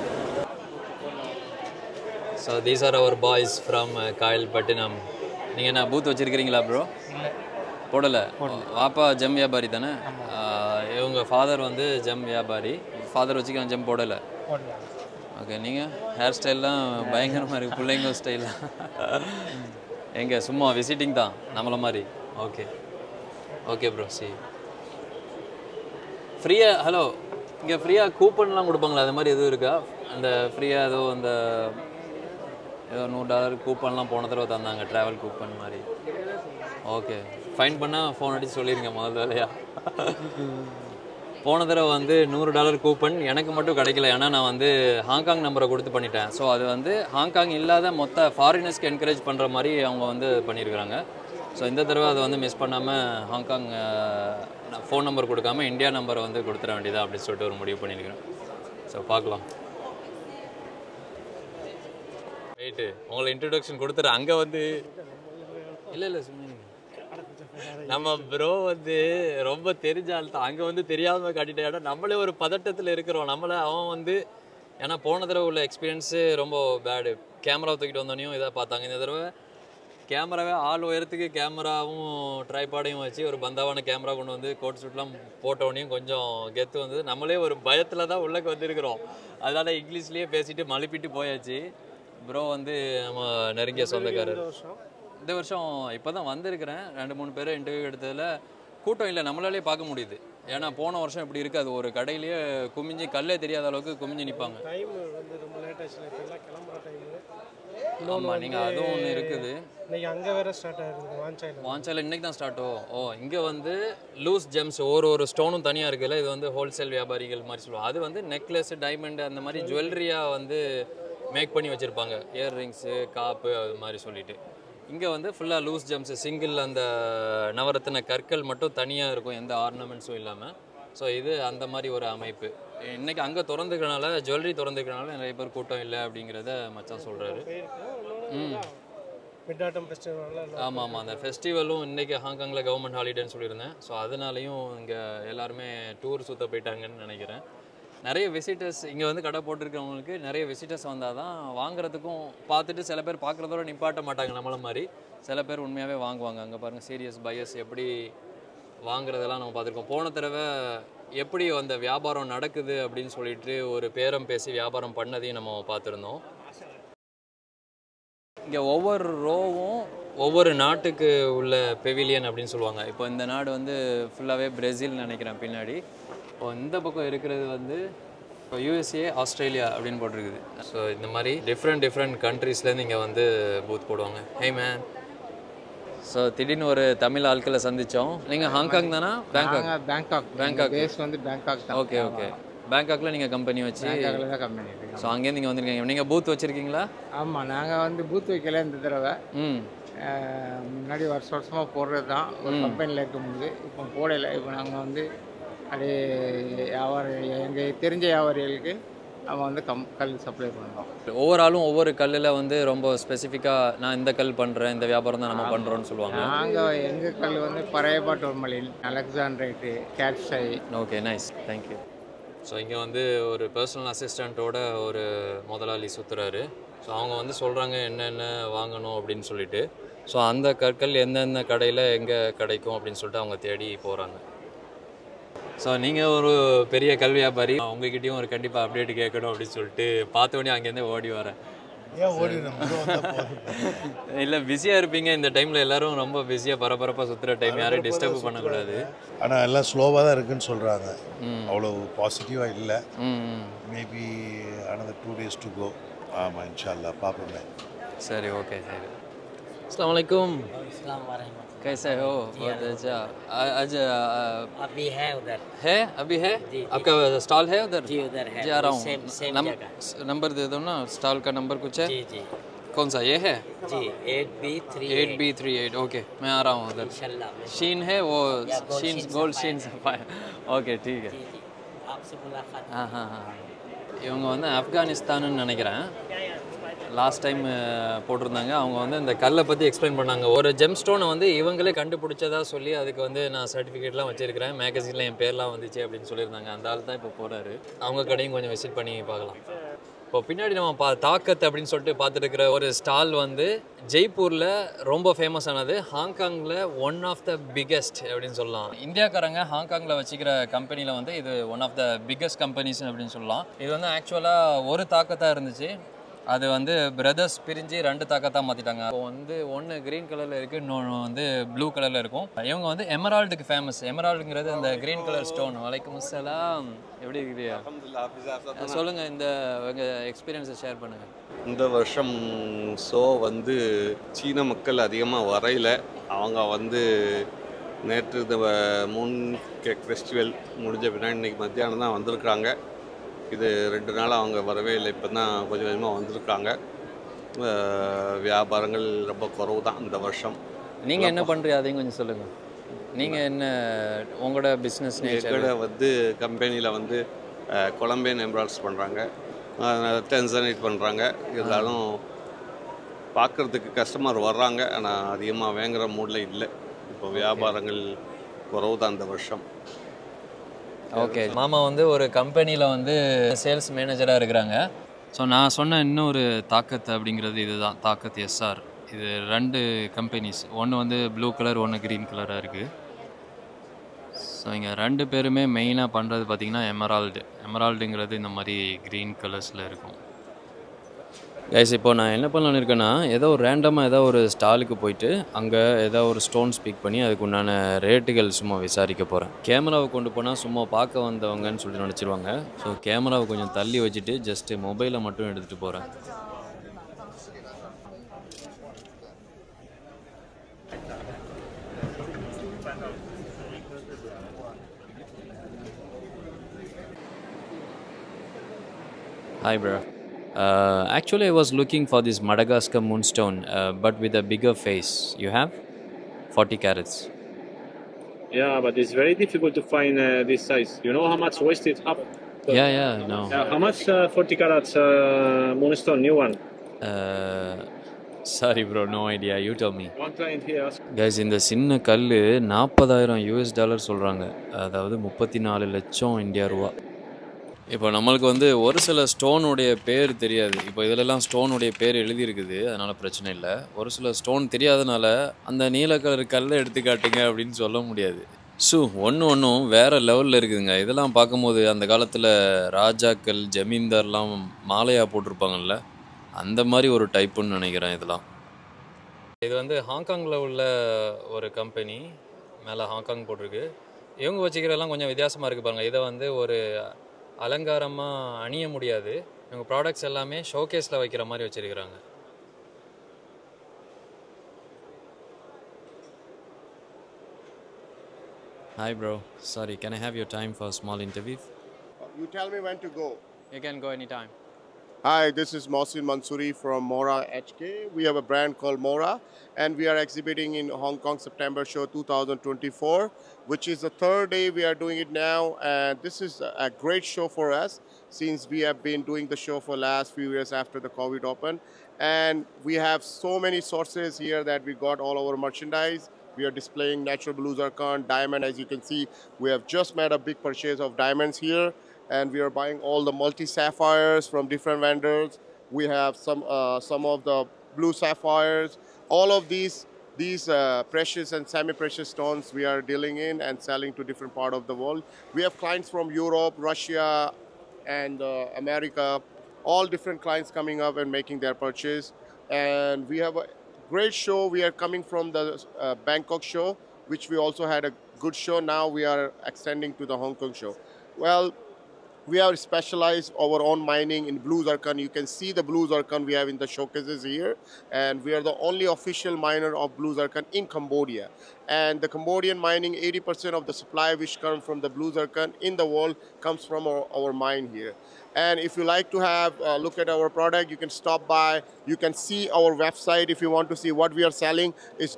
so these are our boys from Kayalpattinam நீங்கள் என்ன பூத் வச்சுருக்கிறீங்களா ப்ரோ போடலை வாப்பா ஜெம் வியாபாரி தானே ஆஹ் இவங்க ஃபாதர் வந்து ஜெம் வியாபாரி ஃபாதர் வச்சுக்கலாம் ஜெம் போடலை ஓகே நீங்கள் ஹேர் ஸ்டைல்லாம் பயங்கரமாக இருக்குது பிள்ளைங்க ஸ்டைலாக எங்கே சும்மா விசிட்டிங் தான் நம்மள மாதிரி ஓகே ஓகே ப்ரோ சி ஃப்ரீயாக ஹலோ இங்கே ஃப்ரீயாக கூப்பன்லாம் கொடுப்பாங்களா அது மாதிரி எதுவும் இருக்கா அந்த ஃப்ரீயாக ஏதோ அந்த ஏதோ நூறு டாலர் கூப்பன்லாம் போன தடவை தந்தாங்க ட்ராவல் கூப்பன் மாதிரி ஓகே ஃபைன் பண்ணால் ஃபோன் அடித்து சொல்லிடுங்க முதல் வேலையா போன தடவை வந்து நூறு டாலர் கூப்பன் எனக்கு மட்டும் கிடைக்கல ஏன்னா நான் வந்து ஹாங்காங் நம்பரை கொடுத்து பண்ணிட்டேன் ஸோ அது வந்து ஹாங்காங் இல்லாத மொத்த ஃபாரினர்ஸ்க்கு என்கரேஜ் பண்ணுற மாதிரி அவங்க வந்து பண்ணியிருக்கிறாங்க ஸோ இந்த தடவை அதை வந்து மிஸ் பண்ணாமல் ஹாங்காங் ஃபோன் நம்பர் கொடுக்காம இந்தியா நம்பரை வந்து கொடுத்துட வேண்டியதா அப்படின்னு சொல்லிட்டு ஒரு முடிவு பண்ணியிருக்கிறேன் ஸோ பார்க்கலாம் ரைட்டு உங்களை இன்ட்ரடக்ஷன் கொடுத்துரு அங்கே வந்து இல்லை இல்லை சும்மா இருங்க. நம்ம ப்ரோ வந்து ரொம்ப தெரிஞ்ச ஆள் தான் அங்கே வந்து தெரியாம காட்டிட்ட இடம் நம்மளே ஒரு பதட்டத்தில் இருக்கிறோம் நம்மளை அவன் வந்து ஏன்னா போன தடவை உள்ள எக்ஸ்பீரியன்ஸு ரொம்ப பேடு கேமரா தூக்கிட்டு வந்தோடனையும் இதாக பார்த்தாங்க இந்த தடவை கேமராவே ஆள் உயரத்துக்கு கேமராவும் ட்ரைபாடையும் வச்சு ஒரு பந்தாவான கேமரா கொண்டு வந்து கோட் சூட்லாம் போட்டோடனையும் கொஞ்சம் கெத்து வந்தது நம்மளே ஒரு பயத்தில் தான் உள்ளக்கு வந்திருக்கிறோம் அதனால இங்கிலீஷ்லேயே பேசிட்டு மழுப்பிட்டு போயாச்சு ப்ரோ வந்து நம்ம நெருங்கிய சொந்தக்காரர் இந்த வருஷம் இப்போ தான் வந்திருக்கிறேன் ரெண்டு மூணு பேர் இன்டர்வியூ எடுத்ததில் கூட்டம் இல்லை நம்மளாலே பார்க்க முடியுது ஏன்னா போன வருஷம் இப்படி இருக்காது ஒரு கடையிலேயே குமிஞ்சு கல்லே தெரியாத அளவுக்கு குமிஞ்சு நிற்பாங்க டைம் வந்து ரொம்ப லேட் ஆச்சுல இப்போ எல்லாம் கிளம்புற டைமு ஆமாம் நீங்கள் அதுவும் ஒன்று இருக்குது இன்னைக்கு அங்கே வேற ஸ்டார்ட் ஆயிருக்குது வாஞ்சாயில் வாஞ்சால இன்னைக்கு தான் ஸ்டார்ட் ஓ இங்கே வந்து லூஸ் ஜெம்ஸ் ஒரு ஒரு ஸ்டோனும் தனியாக இருக்குல்ல இது வந்து ஹோல்சேல் வியாபாரிகள் மாதிரி சொல்லுவாங்க அது வந்து நெக்லஸ் டைமண்ட் அந்த மாதிரி ஜுவல்லரியாக வந்து மேக் பண்ணி வச்சுருப்பாங்க இயர்ரிங்ஸு காப்பு அது மாதிரி சொல்லிட்டு இங்கே வந்து ஃபுல்லாக லூஸ் ஜெம்ஸ் சிங்கிள் அந்த நவரத்தின கற்கள் மட்டும் தனியாக இருக்கும் எந்த ஆர்னமெண்ட்ஸும் இல்லாமல் ஸோ இது அந்த மாதிரி ஒரு அமைப்பு இன்னைக்கு அங்கே திறந்துக்கிறனால ஜுவல்லரி திறந்துக்கிறனால நிறைய பேர் கூட்டம் இல்லை அப்படிங்கிறத மச்சான் சொல்கிறாரு ம் மிட் ஆட்டம் ஃபெஸ்டிவலில் ஆமாம் ஆமாம் அந்த ஃபெஸ்டிவலும் இன்றைக்கி ஹாங்காங்கில் கவர்மெண்ட் ஹாலிடேன்னு சொல்லியிருந்தேன் ஸோ அதனாலையும் இங்கே எல்லாருமே டூர் சுற்ற போயிட்டாங்கன்னு நினைக்கிறேன் நிறைய விசிட்டர்ஸ் இங்கே வந்து கடை போட்டிருக்கிறவங்களுக்கு நிறைய விசிட்டர்ஸ் வந்தால் தான் வாங்குறதுக்கும் பார்த்துட்டு சில பேர் பார்க்குறதோட நிப்பாட்ட மாட்டாங்க நம்மள மாதிரி சில பேர் உண்மையாகவே வாங்குவாங்க அங்கே பாருங்கள் சீரியஸ் பையர்ஸ் எப்படி வாங்குறதெல்லாம் நம்ம பார்த்துருக்கோம் போன தடவை எப்படி அந்த வியாபாரம் நடக்குது அப்படின்னு சொல்லிட்டு ஒரு பேரம் பேசி வியாபாரம் பண்ணதையும் நம்ம பார்த்துருந்தோம் இங்கே ஒவ்வொரு ரோவும் ஒவ்வொரு நாட்டுக்கு உள்ள பெவிலியன் அப்படின்னு சொல்லுவாங்க இப்போ இந்த நாடு வந்து ஃபுல்லாகவே பிரேசில் நினைக்கிறேன் பின்னாடி இப்போ இந்த பக்கம் இருக்கிறது வந்து இப்போ யூஎஸ்ஏ ஆஸ்திரேலியா அப்படின்னு போட்டிருக்குது ஸோ இந்த மாதிரி டிஃப்ரெண்ட் டிஃப்ரெண்ட் கண்ட்ரீஸ்லேருந்து இங்கே வந்து பூத் போடுவாங்க ஹே மேன் ஸோ திடீர்னு ஒரு தமிழ் ஆட்களை சந்தித்தோம் நீங்கள் ஹாங்காங் தானா பேங்காக் நாங்கள் பேங்காக் பேங்காக். பேஸ் வந்து பேங்காக் தான் ஓகே ஓகே பேங்காக்கில் நீங்கள் கம்பெனி வச்சு பேங்காக்ல தான் கம்பெனி இருக்கு ஸோ அங்கேருந்து நீங்கள் வந்திருக்கீங்க நீங்கள் பூத் வச்சுருக்கீங்களா ஆமாம் நாங்கள் வந்து பூத் வைக்கல இந்த தடவை ம் அஹ், முன்னாடி வருஷம் வருஷமாக போடுறது தான் ஒரு கம்பெனியில் இருக்கும்போது இப்போ போடலை இப்போ நாங்கள் வந்து அப்படியே வியாபாரம் எங்கள் தெரிஞ்ச வியாபாரிகளுக்கு அவன் வந்து கம் கல் சப்ளை பண்ணுறோம் ஒவ்வொரு ஆளும் ஒவ்வொரு கல்லில் வந்து ரொம்ப ஸ்பெசிஃபிக்காக நான் இந்த கல் பண்ணுறேன் இந்த வியாபாரம் தான் நம்ம பண்ணுறோன்னு சொல்லுவாங்க நாங்கள் எங்கள் கல் வந்து பழையபா டோர்மலின் அலெக்சாண்ட்ரைட்டு கேட்ஸை ஓகே நைஸ் தேங்க்யூ ஸோ இங்கே வந்து ஒரு பர்சனல் அசிஸ்டண்ட்டோட ஒரு முதலாளி சுற்றுறாரு ஸோ அவங்க வந்து சொல்கிறாங்க என்னென்ன வாங்கணும் அப்படின்னு சொல்லிட்டு ஸோ அந்த கற்கள் எந்தெந்த கடையில் எங்கே கிடைக்கும் அப்படின்னு சொல்லிட்டு அவங்க தேடி போகிறாங்க ஸோ நீங்கள் ஒரு பெரிய கல் வியாபாரி உங்ககிட்டயும் ஒரு கண்டிப்பாக அப்டேட் கேட்கணும் அப்படின்னு சொல்லிட்டு பார்த்த உடனே அங்கேருந்தே ஓடி வரேன் ஏன் ஓடி நம்ம இல்லை பிஸியாக இருப்பீங்க இந்த டைமில் எல்லாரும் ரொம்ப பிஸியாக பரபரப்பாக சுற்றுற டைம் யாரையும் டிஸ்டர்ப் பண்ணக்கூடாது ஆனால் எல்லாம் ஸ்லோவாக தான் இருக்குன்னு சொல்கிறாங்க ம் அவ்வளோ பாசிட்டிவாக இல்லை ம் ம். Maybe another two days to go ஆமாம் இன்ஷால்லா பார்ப்போமே सर ओके सर अस्सलाम वालेकुम इस्लाम वरहमत कैसे हो बहुत अच्छा आ- आज आ, अभी है उधर है अभी है जी, जी। आपका स्टॉल है उधर जी उधर है जी आ रहा वो हूँ सेम सेम नम- जगह स- नंबर दे दो ना स्टॉल का नंबर कुछ है जी जी कौन सा ये है जी eight B three eight B three eight okay मैं आ रहा हूँ उधर इंशाल्लाह मैं- शीन है वो या gold sheen sheen gold sapphire sheen sapphire okay ठीक है जी जी आपसे मुलाकात ஆ ஆ ஆ. இவங்க வந்து ஆப்கானிஸ்தான்னு நினைக்கிறேன் லாஸ்ட் டைம் போட்டிருந்தாங்க அவங்க வந்து இந்த கல்லை பற்றி எக்ஸ்பிளைன் பண்ணாங்க ஒரு ஜெம் ஸ்டோனை வந்து இவங்களே கண்டுபிடிச்சதா சொல்லி அதுக்கு வந்து நான் சர்டிஃபிகேட்லாம் வச்சிருக்கிறேன் மேகசினில் என் பேர்லாம் வந்துச்சு அப்படின்னு சொல்லியிருந்தாங்க அந்த ஆள் தான் இப்போ போகிறாரு அவங்க கடையும் கொஞ்சம் விசிட் பண்ணி பார்க்கலாம் இப்போ பின்னாடி நம்ம பா தாக்கத் அப்படின்னு சொல்லிட்டு பார்த்துட்டு இருக்கிற ஒரு ஸ்டால் வந்து ஜெய்ப்பூரில் ரொம்ப ஃபேமஸ் ஆனது ஹாங்காங்கில் ஒன் ஆஃப் த பிக்கெஸ்ட் அப்படின்னு சொல்லலாம் இந்தியாக்காரங்க ஹாங்காங்கில் வச்சுக்கிற கம்பெனியில் வந்து இது one of the biggest companies அப்படின்னு சொல்லலாம் இது வந்து ஆக்சுவலாக ஒரு தாக்கத்தாக இருந்துச்சு அது வந்து பிரதர்ஸ் பிரிஞ்சு ரெண்டு தாக்கத்தாக மாற்றிட்டாங்க இப்போ வந்து ஒன்று க்ரீன் கலரில் இருக்குது இன்னொன்று வந்து ப்ளூ கலரில் இருக்கும் இவங்க வந்து எமரால்டுக்கு ஃபேமஸ் எமரால்டுங்கிறது அந்த க்ரீன் கலர் ஸ்டோன் வலைக்கும் சலாம் எப்படி இருக்கிறியா சொல்லுங்கள் இந்த உங்கள் எக்ஸ்பீரியன்ஸை ஷேர் பண்ணுங்கள் இந்த வருஷம் ஷோ வந்து சீன மக்கள் அதிகமாக வரையில அவங்க வந்து நேற்று இந்த வ- மூன் கேக் ஃபெஸ்டிவல் முடிஞ்ச பின்னாடி இன்னைக்கு மத்தியானம் தான் வந்திருக்காங்க இது ரெண்டு நாள் அவங்க வரவே இல்லை இப்போ தான் கொஞ்சம் கொஞ்சமாக வந்திருக்காங்க அஹ் வியாபாரங்கள் ரொம்ப குறவு தான் இந்த வருஷம் நீங்கள் என்ன பண்ணுறீங்க அதையும் கொஞ்சம் சொல்லுங்கள் நீங்கள் என்ன உங்களோட பிஸ்னஸ் எங்கட வந்து கம்பெனியில் வந்து அஹ், கொலம்பியன் எம்ப்ராய்டர்ஸ் பண்ணுறாங்க டென்சனேட் பண்ணுறாங்க இருந்தாலும் பார்க்குறதுக்கு கஸ்டமர் வர்றாங்க ஆனால் அதிகமாக வாங்குற மூடில் இல்லை இப்போ வியாபாரங்கள் குறவு தான் இந்த வருஷம் ஓகே மாமா வந்து ஒரு கம்பெனியில் வந்து சேல்ஸ் மேனேஜராக இருக்கிறாங்க ஸோ நான் சொன்ன இன்னொரு தாக்கத் அப்படிங்கிறது இதுதான் தாக்கத் எஸ்ஆர் இது ரெண்டு கம்பெனிஸ் ஒன்று வந்து ப்ளூ கலர் ஒன்று க்ரீன் கலராக இருக்குது ஸோ இங்கே ரெண்டு பேருமே மெயினாக பண்ணுறது பார்த்திங்கன்னா எமரால்டு எமரால்டுங்கிறது இந்த மாதிரி க்ரீன் கலர்ஸில் இருக்கும் கைஸ் இப்போ நான் என்ன பண்ணலான்னு இருக்கேன்னா ஏதோ ஒரு ரேண்டமாக ஏதோ ஒரு ஸ்டாலுக்கு போயிட்டு அங்கே ஏதோ ஒரு ஸ்டோன் ஸ்பீக் பண்ணி அதுக்கு உண்டான ரேட்டுகள் சும்மா விசாரிக்க போகிறேன் கேமராவை கொண்டு போனால் சும்மா பார்க்க வந்தவங்கன்னு சொல்லிட்டு நினச்சிருவாங்க ஸோ கேமராவை கொஞ்சம் தள்ளி வச்சுட்டு ஜஸ்ட்டு மொபைலை மட்டும் எடுத்துகிட்டு போகிறேன் Hi, bro. Uh, actually, I was looking for this Madagascar moonstone, uh, but with a bigger face. You have 40 carats. Yeah, but it's very difficult to find uh, this size. You know how much waste it up? Yeah, yeah, no. Uh, how much uh, 40 carats uh, moonstone, new one? Uh, sorry, bro, no idea. You tell me. One client here asked. Guys இந்த சின்ன கல் நாற்பதாயிரம் US dollar சொல்கிறாங்க அதாவது முப்பத்தி நாலு லட்சம் India ரூபா இப்போ நம்மளுக்கு வந்து ஒரு சில ஸ்டோனுடைய பேர் தெரியாது இப்போ இதிலெல்லாம் ஸ்டோனுடைய பேர் எழுதியிருக்குது அதனால் பிரச்சனை இல்லை ஒரு சில ஸ்டோன் தெரியாதனால அந்த நீல கலர் கல்லை எடுத்து காட்டுங்க அப்படின்னு சொல்ல முடியாது ஸோ ஒன்று ஒன்றும் வேறு லெவலில் இருக்குதுங்க இதெல்லாம் பார்க்கும்போது அந்த காலத்தில் ராஜாக்கள் ஜமீன்தார்லாம் மாலையாக போட்டிருப்பாங்கல்ல அந்த மாதிரி ஒரு டைப்புன்னு நினைக்கிறேன் இதெல்லாம் இது வந்து ஹாங்காங்கில் உள்ள ஒரு கம்பெனி மேலே ஹாங்காங் போட்டிருக்கு இவங்க வச்சுக்கிறதெல்லாம் கொஞ்சம் வித்தியாசமாக இருக்குது பாருங்கள் இதை வந்து ஒரு அலங்காரமாக அணிய முடியாது இவங்க ப்ராடக்ட்ஸ் எல்லாமே ஷோகேஸில் வைக்கிற மாதிரி வச்சுருக்கிறாங்க Hi bro, sorry, can I have your time for a small interview? You tell me when to go. You can go anytime. Hi, this is Mohsin Mansouri from Mora HK. We have a brand called Mora, and we are exhibiting in Hong Kong September Show 2024, which is the third day we are doing it now. And this is a- a great show for us since we have been doing the show for last few years after the COVID opened. And we have so many sources here that we got all our merchandise. We are displaying natural blue zircon, diamond. As you can see, we have just made a big purchase of diamonds here and we are buying all the multi sapphires from different vendors. We have some uh, some of the blue sapphires. All of these these uh, precious and semi-precious stones we are dealing in and selling to different part of the world. We have clients from Europe, Russia, and uh, America. All different clients coming up and making their purchase. And we have a great show. We are coming from the uh, Bangkok show, which we also had a good show. Now we are extending to the Hong Kong show. Well, we are specialized our own mining in blue zircon you can see the blue zircon we have in the showcases here and we are the only official miner of blue zircon in cambodia and the cambodian mining 80% of the supply which come from the blue zircon in the world comes from our, our mine here and if you like to have a look at our product you can stop by you can see our website if you want to see what we are selling it's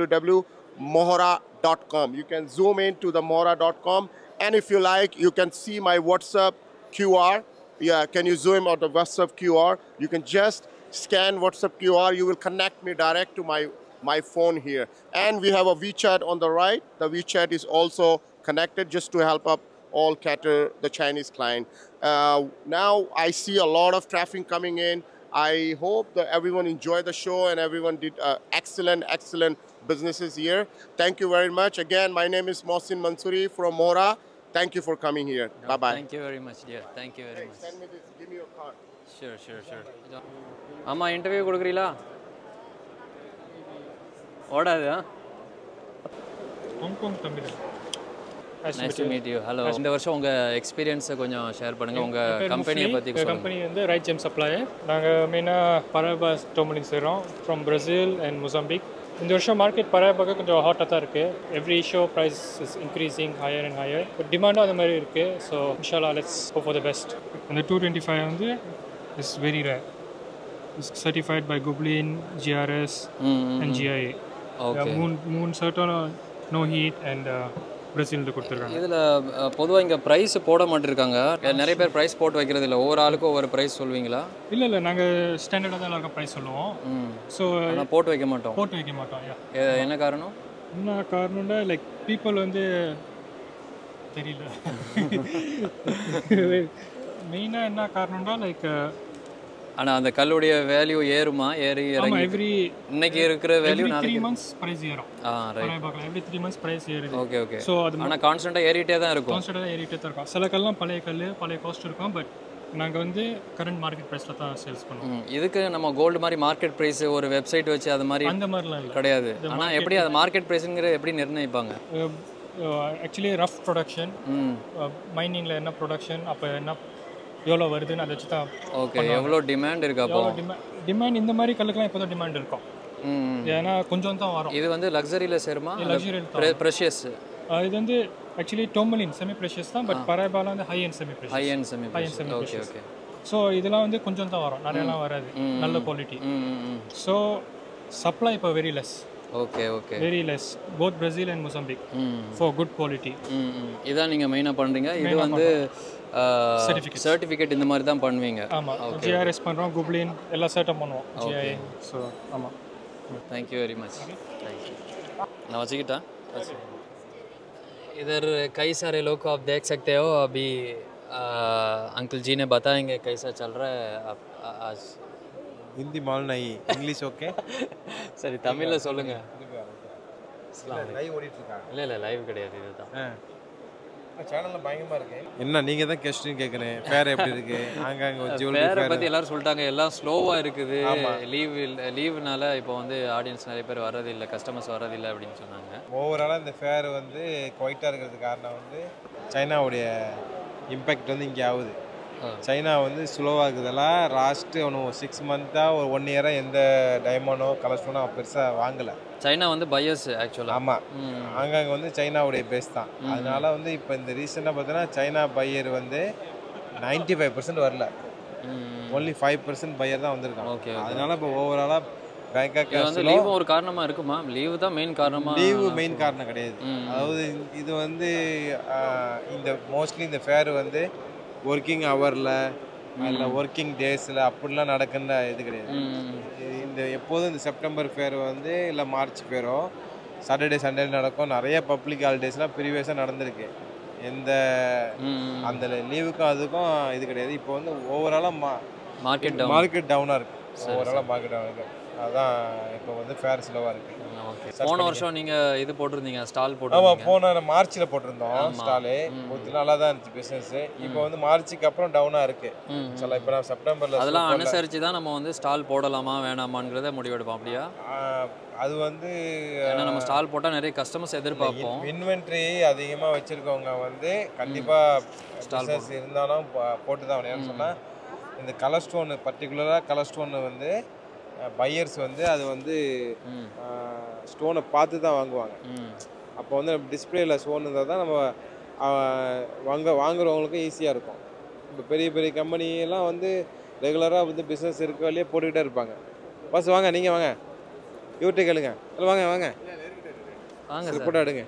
www.mohora.com you can zoom in to the mohora.com and if you like, you can see my WhatsApp QR. Yeah, can you zoom on the WhatsApp QR? You can just scan WhatsApp QR. You will connect me direct to my my phone here. And we have a WeChat on the right. The WeChat is also connected just to help up all cater the Chinese client. Uh, now I see a lot of traffic coming in. I hope that everyone enjoyed the show and everyone did uh, excellent, excellent businesses here. Thank you very much. Again, my name is Mohsin Mansouri from Mora. Thank you for coming here. bye bye. Thank you very much, dear. Thank you very much. Send me this. Give me your card. Sure sure sure ஆமாம் interview கொடுக்குறீங்களா ஓடாது Hong Kong Tamil nice to meet you hello இந்த வருஷம் உங்கள் எக்ஸ்பீரியன்ஸை கொஞ்சம் share பண்ணுங்கள் உங்கள் கம்பெனியை பற்றி எங்கள் சொல்லுங்கள் கம்பெனி வந்து ரைட் ஜெம் சப்ளையர் நாங்கள் மெயினாக பராபா டோமனிங் செய்கிறோம் ஃப்ரம் பிரசில் அண்ட் மொசாம்பிக் இந்த வருஷம் மார்க்கெட் பராபாக்க கொஞ்சம் ஹாட்டாக தான் இருக்குது every show price is increasing higher and higher but டிமாண்டும் அந்த மாதிரி இருக்குது ஸோ இன்ஷாலா let's hope for the best இந்த டூ டுவெண்ட்டி ஃபைவ் வந்து is very rare is certified by Gubelin GRS and GIA Okay. மூணு மூணு சர்ட்டும் நோ ஹீட் அண்ட் பிரசிலில் கொடுத்துருக்காங்க இதில் பொதுவாக இங்கே ப்ரைஸ் போட மாட்டிருக்காங்க நிறைய பேர் ப்ரைஸ் போட்டு வைக்கிறது இல்லை ஒவ்வொரு ஆளுக்கும் ஒவ்வொரு ப்ரைஸ் சொல்வீங்களா இல்லை இல்லை நாங்கள் ஸ்டாண்டர்டாக தான் எல்லாருக்கும் ப்ரைஸ் சொல்லுவோம் ஸோ ஆனால் போட்டு வைக்க மாட்டோம் போட்டு வைக்க மாட்டோம் யா எ- என்ன காரணம் என்ன காரணம்னா லைக் பீப்புள் வந்து தெரியல மெயினாக என்ன காரணம்னா லைக் ஆனால் அந்த கல்லுடைய வேல்யூ ஏறுமா ஏறி ஆமாம் இறங்கி எவ்ரி இன்னைக்கு இருக்கிற வேல்யூ த்ரீ நாளைக்கு மந்த்ஸ் ப்ரைஸ் ஏறும் ஆ ரைட் பழைய பார்க்கலாம் எவ்ரி த்ரீ மந்த்ஸ் ப்ரைஸ் ஏறுது ஓகே ஓகே ஸோ அது ஆனால் கான்ஸ்டண்ட்டாக ஏறிட்டே தான் இருக்கும் கான்ஸ்டன்டாக ஏறிட்டே தான் இருக்கும் சில கல்லாம் பழைய கல் பழைய காஸ்ட் இருக்கும் பட் நாங்கள் வந்து கரண்ட் மார்க்கெட் ப்ரைஸில் தான் சேல்ஸ் பண்ணுவோம் ம், இதுக்கு நம்ம கோல்டு மாதிரி மார்க்கெட் ப்ரைஸ் ஒரு வெப்சைட் வச்சு அது மாதிரி அந்த மாதிரிலாம் இல்லை கிடையாது இந்த ஆனால் market- எப்படி அது மார்க்கெட் ப்ரைஸுங்கிற எப்படி நிர்ணயிப்பாங்க ஆக்சுவலி ரஃப் ப்ரொடக்ஷன் மைனிங்கில் என்ன ப்ரொடக்ஷன் அப்போ என்ன எவ்வளோ வருதுன்னு அதை வச்சு தான் ஓகே எவ்வளோ டிமாண்ட் இருக்கு அப்போ டிமாண்ட் இந்த மாதிரி கல்லுக்கெல்லாம் இப்போ தான் டிமாண்ட் இருக்கும் ம். ஏன்னா கொஞ்சம் தான் வரும் இது வந்து லக்ஸரியில் சேருமா லக்ஸுரியல் தான் ப்ரெஷியஸ் ஆஹ் இது வந்து ஆக்சுவலி டோமலின் செமி ப்ரெஷியஸ் தான் பட் பராபாலாம் வந்து high end semi precious High end semi high end precious. Semi Okay, precious okay. So இதெல்லாம் வந்து கொஞ்சம் தான் வரும் நிறையலாம் வராது ம், நல்ல ம். குவாலிட்டி ம், ம், ம். ஸோ சப்ளை இப்போ very less okay okay very less both Brazil and Mozambique ம். ஃபார் குட் குவாலிட்டி ம், ம். இதான் நீங்கள் மெயினாக பண்ணுறீங்க இது Main ஆ வந்து Certificates. சர்டிஃபிகேட் இந்த மாதிரி தான் பண்ணுவீங்க ஆமாம் ஓகே ஜிஆர்எஸ் பண்ணுறோம் குப்ளின் எல்லா செட்டப் பண்ணுவோம் Okay. ஜிஐ ஸோ ஆமாம் थैंक यू वेरी मच मैं वसीटा इधर कई सारे लोग को आप देख सकते हो अभी आ, अंकल जी ने बताएंगे कैसा चल रहा है आप आ- आज ஹிந்தி மால் நை இங்கிலீஷ் ஓகே சரி தமிழில் சொல்லுங்க லைவ் ஓடிட்டு இருக்காங்க இல்லை இல்லை லைவ் கிடையாது இதுதான் சேனலில் பயங்கரமாக இருக்கு என்ன நீங்கள் தான் கொஸ்டின் கேட்குறேன் ஃபேர் எப்படி இருக்கு ஆங்காங்க ஒரு ஜுவல்லரி பேரை ஃபேர் பற்றி எல்லாரும் சொல்லிட்டாங்க எல்லாம் ஸ்லோவாக இருக்குது ஆமா. லீவ் லீவுனால இப்போ வந்து ஆடியன்ஸ் நிறைய பேர் வர்றதில்லை கஸ்டமர்ஸ் வர்றதில்லை அப்படின்னு சொன்னாங்க ஓவராலாக இந்த ஃபேர் வந்து குவைட்டாக இருக்கிறதுக்கு காரணம் வந்து சைனாவுடைய இம்பேக்ட் வந்து இங்கே ஆகுது சைனா வந்து ஸ்லோவாக இருக்குதெல்லாம் லாஸ்ட்டு ஒன்று சிக்ஸ் மந்த்தாக ஒரு ஒன் இயராக எந்த டைமண்டோ கலர்ஸ்டோனோ பெருசாக வாங்கலை சைனா வந்து பையர்ஸ் ஆக்சுவலாக ஆமாம் அங்கங்கே வந்து சைனாவுடைய பேஸ் தான் ம். அதனால வந்து இப்போ இந்த ரீசெண்டாக பார்த்தீங்கன்னா சைனா பையர் வந்து 95% ஃபைவ் பர்சன்ட் வரல ஒன்லி ஃபைவ் பர்சன்ட் பையர் தான் வந்திருக்காங்க ஓகே அதனால இப்போ ஓவராலாக பேங்காக் இது வந்து லீவும் ஒரு காரணமா இருக்குமா லீவு தான் மெயின் காரணமா லீவு நான் மெயின் சொல்றேன். காரணம் கிடையாது ம். அதாவது இது வந்து ஆஹ், இந்த மோஸ்ட்லி இந்த ஃபேர் வந்து ஒர்க்கிங் ஹவரில் இல்லை ஒர்க்கிங் டேஸில் அப்படிலாம் நடக்கின்ற இது கிடையாது ம். இந்த எப்போதும் இந்த செப்டம்பர் ஃபேர் வந்து இல்லை மார்ச் ஃபேரோ சாட்டர்டே சண்டே நடக்கும் நிறைய பப்ளிக் ஹாலிடேஸ்லாம் ப்ரீவியஸாக நடந்திருக்கு எந்த அந்த லீவுக்கும் அதுக்கும் இது கிடையாது இப்போ வந்து ஓவராலாக மா Market down. மார்க்கெட் டவுனாக இருக்கு சரி, ஓவராலாக மார்க்கெட் டவுன் இருக்கு அதான் இப்போ வந்து ஃபேர் ஸ்லோவாக இருக்கு போன வருஷம் நீங்க இது போட்டிருந்தீங்க ஸ்டால் ஆமாம் போட்டிருந்தீங்க போன மார்ச்சில் போட்டிருந்தோம் ஆமா. ஸ்டாலு கொஞ்சம் நல்லா தான் இருந்துச்சு பிஸ்னஸ் இப்போ வந்து மார்ச்சுக்கு அப்புறம் டவுனாக இருக்கு ம், சொல்ல இப்போ நான் செப்டம்பரில் அதெல்லாம் அனுசரிச்சு தான் நம்ம வந்து ஸ்டால் போடலாமா வேணாமாங்கிறத முடிவெடுப்போம் அப்படியா அது வந்து ஏன்னா நம்ம ஸ்டால் போட்டால் நிறைய கஸ்டமர்ஸ் எதிர்பார்ப்போம் இன்வென்ட்ரி அதிகமாக வச்சுருக்கவங்க வந்து கண்டிப்பாக Stall பிஸ்னஸ் இருந்தாலும் போ- போட்டு தான் ஆகணும். ஏன்னு சொன்னால் இந்த கலர் ஸ்டோன் பர்டிகுலராக கலர் ஸ்டோன் வந்து பையர்ஸ் வந்து அது வந்து ஸ்டோனை பார்த்து தான் வாங்குவாங்க அப்போ வந்து டிஸ்பிளேல ஸ்டோன் இருந்தால் தான் நம்ம ஆஹ், வாங்க வாங்குறவங்களுக்கும் ஈஸியாக இருக்கும் இப்போ பெரிய பெரிய company எல்லாம் வந்து ரெகுலராக வந்து பிஸ்னஸ் இருக்க வழியே போட்டுக்கிட்டே இருப்பாங்க பஸ் வாங்க நீங்கள் வாங்க இவர்கிட்ட கேளுங்க இல்ல, வாங்க வாங்க வாங்க சரி, சார். போட்டோ எடுங்க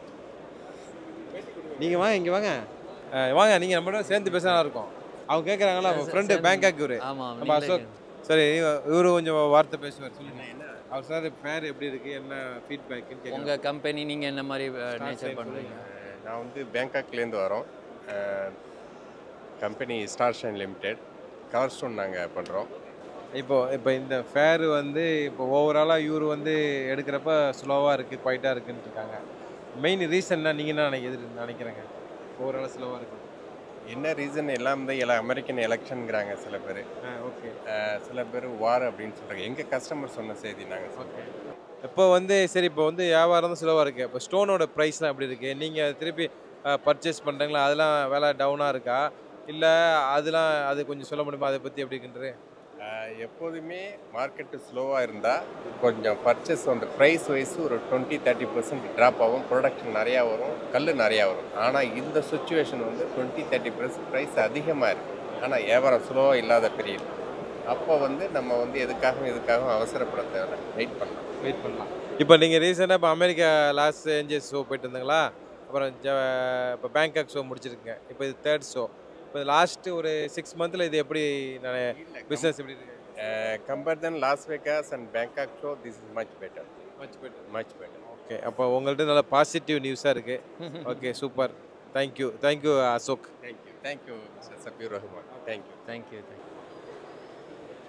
நீங்கள் வாங்க இங்கே வாங்க அஹ், வாங்க நீங்கள் நம்மளோட சேர்ந்து பேசினா இருக்கும் அவங்க கேட்குறாங்களா சரி, ஃப்ரெண்டு சரி. பேங்காக் இவரு ஆமா, நம்ம நீங்களே அசோக் சரி இவரு கொஞ்சம் வார்த்தை பேசுவார் சொல்லுங்க அவர் சார் பேர் எப்படி இருக்கு என்ன ஃபீட்பேக்குன்னு உங்க கம்பெனி நீங்க என்ன மாதிரி நேச்சர் side பண்றீங்க நான் வந்து பேங்காக்லேருந்து வரோம் company star shine limited colour stone நாங்கள் பண்ணுறோம் இப்போ இப்போ இந்த ஃபேர் வந்து இப்போ ஓவராலாக இவர் வந்து எடுக்கிறப்ப ஸ்லோவாக இருக்குது குவைட்டாக இருக்குன்னு இருக்காங்க மெயின் ரீசன்னா நீங்கள் என்ன நினைக்கிறது நினைக்கிறேங்க ஓவராலாக ஸ்லோவாக இருக்கு என்ன ரீசன் எல்லாம் வந்து எல்லாம் அமெரிக்கன் எலெக்ஷனுங்கிறாங்க சில பேர் ஓகே சில பேர் வார் அப்படின்னு சொல்கிறாங்க எங்கள் கஸ்டமர் சொன்ன செய்தி நாங்கள் சொல்கிறோம் இப்போ வந்து சரி இப்போ வந்து வியாபாரம் தான் ஸ்லோவாக இருக்குது இப்போ ஸ்டோனோட ப்ரைஸ்லாம் எப்படி இருக்குது நீங்கள் திருப்பி பர்ச்சேஸ் பண்ணுறீங்களா அதெல்லாம் விலை டவுனாக இருக்கா இல்லை அதெல்லாம் அது கொஞ்சம் சொல்ல முடியுமா அதை பற்றி எப்படி இருக்குன்றது ஆஹ் எப்போதுமே மார்க்கெட்டு ஸ்லோவாக இருந்தால் கொஞ்சம் பர்ச்சேஸ் வந்து ப்ரைஸ் வைஸ் ஒரு டுவெண்ட்டி தேர்ட்டி பர்சன்ட் ட்ராப் ஆகும் ப்ரொடக்ஷன் நிறையா வரும் கல் நிறையா வரும் ஆனால் இந்த சுச்சுவேஷன் வந்து டுவெண்ட்டி தேர்ட்டி பர்சன்ட் ப்ரைஸ் அதிகமாக இருக்குது ஆனால் வியாபாரம் ஸ்லோவாக இல்லாத பீரியட் அப்போ வந்து நம்ம வந்து எதுக்காகவும் எதுக்காகவும் அவசரப்பட தேவை வெயிட் பண்ணலாம் வெயிட் பண்ணலாம் இப்போ நீங்கள் ரீசெண்டாக இப்போ அமெரிக்கா லாஸ் ஏஞ்சல்ஸ் ஷோ போயிட்டு இருந்தீங்களா அப்புறம் ஜ இப்போ பேங்காக் ஷோ முடிச்சிருக்கேன் இப்போ இது தேர்ட் ஷோ இப்போ லாஸ்ட்டு ஒரு சிக்ஸ் மந்தில் இது எப்படி நான் பிஸ்னஸ் எப்படி இருக்கு compare than Las Vegas and Bangkok show this is much better much better much better okay அப்போ உங்கள்கிட்ட நல்ல பாசிட்டிவ் நியூஸாக இருக்குது okay super thank you thank you Ashok thank you thank you mister Sabir Rahman thank you thank you thank you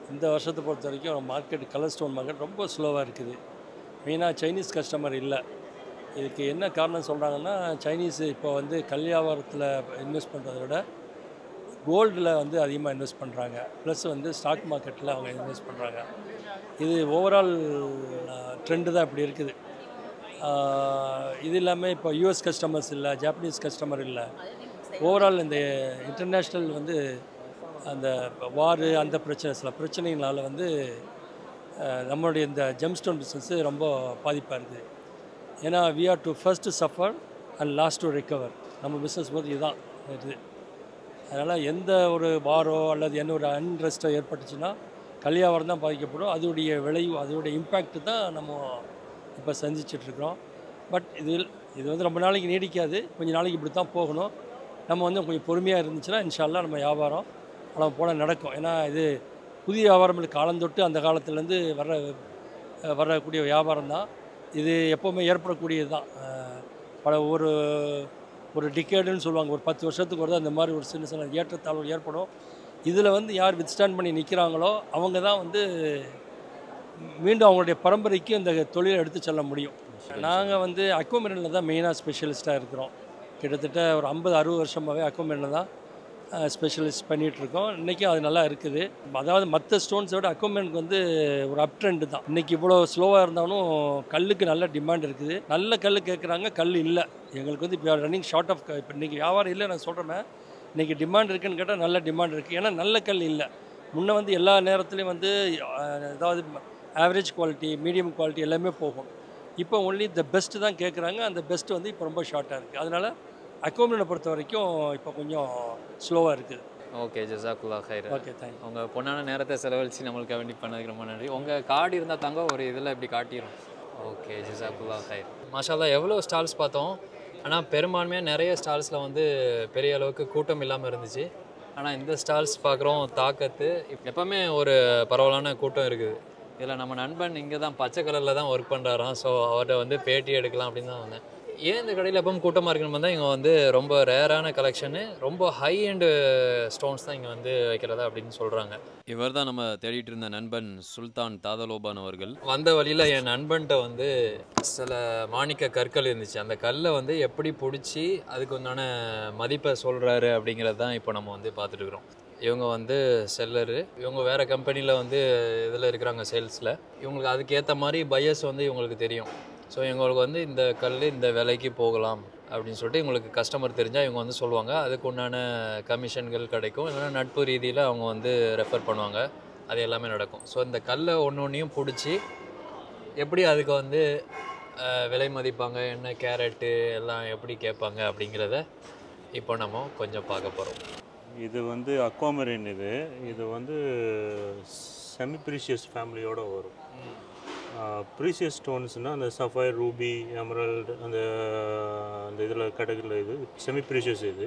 இந்த வருஷத்தை பொறுத்த வரைக்கும் மார்க்கெட் கலர் ஸ்டோன் மார்க்கெட் ரொம்ப ஸ்லோவாக இருக்குது மெயினாக சைனீஸ் கஸ்டமர் இல்லை இதுக்கு என்ன காரணம் சொல்கிறாங்கன்னா சைனீஸ் இப்போ வந்து கல்யாணத்தில் இன்வெஸ்ட் பண்ணுறதை விட கோல்டில் வந்து அதிகமாக இன்வெஸ்ட் பண்ணுறாங்க ப்ளஸ் வந்து ஸ்டாக் மார்க்கெட்டில் அவங்க இன்வெஸ்ட் பண்ணுறாங்க இது ஓவரால் ட்ரெண்டு தான் இப்படி இருக்குது ஆஹ் இது இல்லாமல் இப்போ யூஎஸ் கஸ்டமர்ஸ் இல்லை ஜாப்பனீஸ் கஸ்டமர் இல்லை ஓவரால் இந்த இன்டர்நேஷ்னல் வந்து அந்த வாரு அந்த பிரச்சனை சில பிரச்சனைகளால் வந்து அஹ், நம்மளுடைய இந்த ஜெம்ஸ்டோன் பிஸ்னஸ்ஸு ரொம்ப பாதிப்பாக இருக்குது ஏன்னா we are to first suffer and last to recover நம்ம பிஸ்னஸ் போது இதுதான் இது அதனால் எந்த ஒரு வாரோ அல்லது என்ன ஒரு அன்ரெஸ்ட்டோ ஏற்பட்டுச்சுன்னா கல்யாணம் தான் பாதிக்கப்படும் அதோடைய விளைவு அதோடைய இம்பேக்ட் தான் நம்ம இப்போ சந்திச்சிட்ருக்குறோம் பட் இது இது வந்து ரொம்ப நாளைக்கு நீடிக்காது கொஞ்சம் நாளைக்கு இப்படி தான் போகணும் நம்ம வந்து கொஞ்சம் பொறுமையாக இருந்துச்சுன்னா இன்ஷால்லா நம்ம வியாபாரம் அளவு போல் நடக்கும் ஏன்னா இது புதிய வியாபாரம் இல்லை காலந்தொட்டு அந்த காலத்துலேருந்து வர்ற அஹ், வரக்கூடிய வியாபாரம் தான் இது எப்போவுமே ஏற்படக்கூடியது தான் அஹ், பல ஒரு ஒரு டிக்கேடுன்னு சொல்லுவாங்க ஒரு பத்து வருஷத்துக்கு ஒரு அந்த மாதிரி ஒரு சின்ன சின்ன ஏற்றத்தாழ்வு ஏற்படும் இதில் வந்து யார் வித்ஸ்டாண்ட் பண்ணி நிற்கிறாங்களோ அவங்க தான் வந்து மீண்டும் அவங்களுடைய பரம்பரைக்கு இந்த தொழிலை எடுத்து செல்ல முடியும் நாங்கள் வந்து அக்வமெரினில் தான் மெயினாக ஸ்பெஷலிஸ்ட்டாக இருக்கிறோம் கிட்டத்தட்ட ஒரு ஐம்பது அறுபது வருஷமாகவே அக்வமெரினில் தான் ஸ்பெஷலிஸ்ட் பண்ணிகிட்ருக்கோம் இன்றைக்கும் அது நல்லா இருக்குது அதாவது மற்ற ஸ்டோன்ஸை விட அக்வமெண்ட்க்கு வந்து ஒரு அப் ட்ரெண்டு தான் இன்றைக்கி இவ்வளோ ஸ்லோவாக இருந்தாலும் கல்லுக்கு நல்ல டிமாண்ட் இருக்குது நல்ல கல் கேட்குறாங்க கல் இல்லை எங்களுக்கு வந்து இப்போ ரன்னிங் ஷார்ட் ஆஃப் இப்போ இன்றைக்கி வியாபாரம் இல்லை நான் சொல்கிறேன் இன்றைக்கி டிமாண்ட் இருக்குன்னு கேட்டால் நல்ல டிமாண்ட் இருக்குது ஏன்னா நல்ல கல் இல்லை முன்ன வந்து எல்லா நேரத்துலையும் வந்து அஹ், அதாவது ஆவரேஜ் குவாலிட்டி மீடியம் குவாலிட்டி எல்லாமே போகும் இப்போ ஒன்லி த பெஸ்ட்டு தான் கேட்குறாங்க அந்த பெஸ்ட்டு வந்து இப்போ ரொம்ப ஷார்ட்டாக இருக்குது அதனால் அக்கோமனை பொறுத்த வரைக்கும் இப்போ கொஞ்சம் ஸ்லோவாக இருக்குது ஓகே ஜசாக்குல்லா ஹைர் Okay, thank you. உங்கள் பொண்ணான நேரத்தை செலவழித்து நம்மளுக்கு வேண்டி பண்ணதுக்கு ரொம்ப நன்றி உங்கள் கார்டு இருந்தால் தாங்க ஒரு இதில் இப்படி காட்டிடும் ஓகே ஜசாக்குல்லா ஹைர் மாஷால்லா எவ்வளோ ஸ்டால்ஸ் பார்த்தோம் ஆனால் பெரும்பான்மையாக நிறைய ஸ்டால்ஸில் வந்து பெரிய அளவுக்கு கூட்டம் இல்லாமல் இருந்துச்சு ஆனால் இந்த ஸ்டால்ஸ் பார்க்குறோம் தாக்கத்து எப்போவுமே ஒரு பரவலான கூட்டம் இருக்குது இதில் நம்ம நண்பன் இங்கே தான் பச்சை கலரில் தான் ஒர்க் பண்ணுறாராம் ஸோ அவர்கிட்ட வந்து பேட்டி எடுக்கலாம் அப்படின்னு தான் வந்தேன் ஏன் இந்த கடையில் எப்பவும் கூட்டமாக இருக்குன்னு பார்த்தா இங்கே வந்து ரொம்ப ரேரான கலெக்ஷனு ரொம்ப ஹை எண்டு ஸ்டோன்ஸ் தான் இங்கே வந்து வைக்கிறதா அப்படின்னு சொல்கிறாங்க இவர் தான் நம்ம தேடிட்டு இருந்த நண்பன் சுல்தான் தாதலோபான் அவர்கள் வந்த வழியில் என் நண்பன்கிட்ட வந்து சில மாணிக்க கற்கள் இருந்துச்சு அந்த கல்லை வந்து எப்படி பிடிச்சி அதுக்கு உண்டான மதிப்பை சொல்கிறாரு அப்படிங்கிறது தான் இப்போ நம்ம வந்து பார்த்துட்டு இருக்கிறோம் இவங்க வந்து செல்லரு இவங்க வேறு கம்பெனியில் வந்து இதில் இருக்கிறாங்க சேல்ஸில் இவங்களுக்கு அதுக்கேற்ற மாதிரி பையர்ஸ் வந்து இவங்களுக்கு தெரியும் ஸோ இவங்களுக்கு வந்து இந்த கல் இந்த விலைக்கு போகலாம் அப்படின்னு சொல்லிட்டு இவங்களுக்கு கஸ்டமர் தெரிஞ்சால் இவங்க வந்து சொல்லுவாங்க அதுக்கு உண்டான கமிஷன்கள் கிடைக்கும் இல்லைன்னா நட்பு ரீதியில் அவங்க வந்து ரெஃபர் பண்ணுவாங்க அது எல்லாமே நடக்கும் ஸோ இந்த கல்லை ஒன்று ஒன்றையும் பிடிச்சி எப்படி அதுக்கு வந்து அஹ், விலை மதிப்பாங்க என்ன கேரட்டு எல்லாம் எப்படி கேட்பாங்க அப்படிங்கிறத இப்போ நம்ம கொஞ்சம் பார்க்க போகிறோம் இது வந்து அக்வாமரின் இது இது வந்து செமி ப்ரீஷியஸ் ஃபேமிலியோட வரும் ப்ரீஷியஸ் ஸ்டோன்ஸ்னால் அந்த சஃபைர் ரூபி எமரல்டு அந்த அந்த இதில் கேட்டகரியில் இது செமி ப்ரீஷியஸ் இது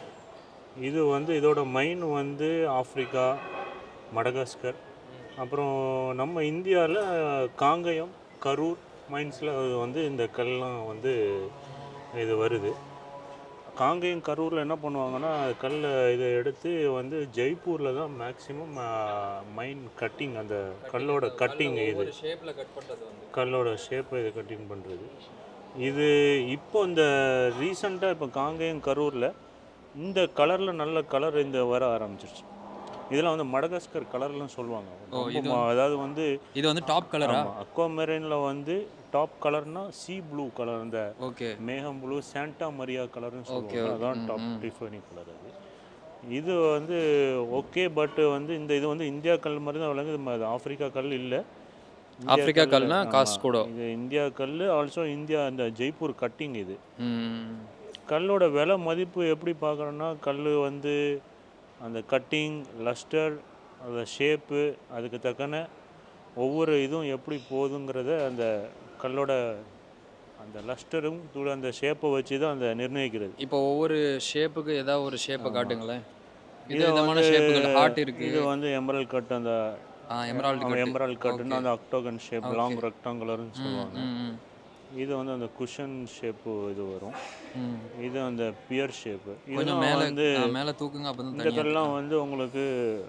இது வந்து இதோட மைன் வந்து ஆஃப்ரிக்கா மடகாஸ்கர் அப்புறம் நம்ம இந்தியாவில் காங்கயம் கரூர் மைன்ஸில் வந்து இந்த கல்லாம் வந்து இது வருது காங்கேயம் கரூரில் என்ன பண்ணுவாங்கன்னா கல்லை இதை எடுத்து வந்து ஜெய்ப்பூரில் தான் மேக்ஸிமம் மைன் கட்டிங் அந்த கல்லோட கட்டிங் இது ஷேப்பில் கட் பண்ணுறது வந்து கல்லோட ஷேப்பை இது கட்டிங் பண்ணுறது இது இப்போ இந்த ரீசண்டாக இப்போ காங்கேயம் கரூரில் இந்த கலரில் நல்ல கலர் இந்த வர ஆரம்பிச்சிருச்சு இதெல்லாம் வந்து மடகாஸ்கர் கலர்லாம் சொல்லுவாங்க ஓ, ரொம்ப இது ம- வந்து- அதாவது வந்து இது வந்து top colour ஆ? அக்வாமெரினில் வந்து டாப் கலர்னா சி ப்ளூ கலர் அந்த ஓகே மேகம் ப்ளூ சாண்டா மரியா கலர்னு Okay, சொல்லுவாங்க okay. அதான் ம், டாப் ம். டிஃபைனிங் கலர் அது இது வந்து ஓகே பட் வந்து இந்த இது வந்து இந்தியா கல் மாதிரி தான் விளங்குது ம- அது ஆப்பிரிக்கா கல் இல்லை இந்தியா ஆப்பிரிக்கா கல்லு, கல்னா ஆமா. காசு கூட. இது இந்தியா கல் ஆல்சோ இந்தியா இந்த ஜெய்ப்பூர் கட்டிங் இது ம். கல்லோட விலை மதிப்பு எப்படி பார்க்குறோன்னா கல் வந்து அந்த கட்டிங் லஸ்டர் அந்த ஷேப்பு அதுக்கு தக்கன ஒவ்வொரு இதுவும் எப்படி போகுதுங்கிறத அந்த கல்லோட அந்த லஸ்டரும் கூட அந்த ஷேப்பை வச்சு தான் அந்த நிர்ணயிக்கிறது இப்போ ஒவ்வொரு ஷேப்புக்கு ஏதாவது ஒரு ஷேப்பை காட்டுங்களேன் இது இது விதமான வந்து- ஷேப்புகள் ஹார்ட் இருக்கு இது வந்து எமரல் கட் அந்த ஆ, emerald cut. எமரல் கட்டுன்னா Okay. அந்த அக்டோகன் ஷேப் Okay. லாங் ரெக்டாங்குலர்னு ம், சொல்லுவாங்க ம், ம். இது வந்து அந்த குஷன் ஷேப்பு இது வரும் ம். இது அந்த பியர் ஷேப்பு கொஞ்சம் மேல வந்து ஆ, மேல தூக்குங்க அப்பதான் இந்த தனியா கல்லாம் வந்து உங்களுக்கு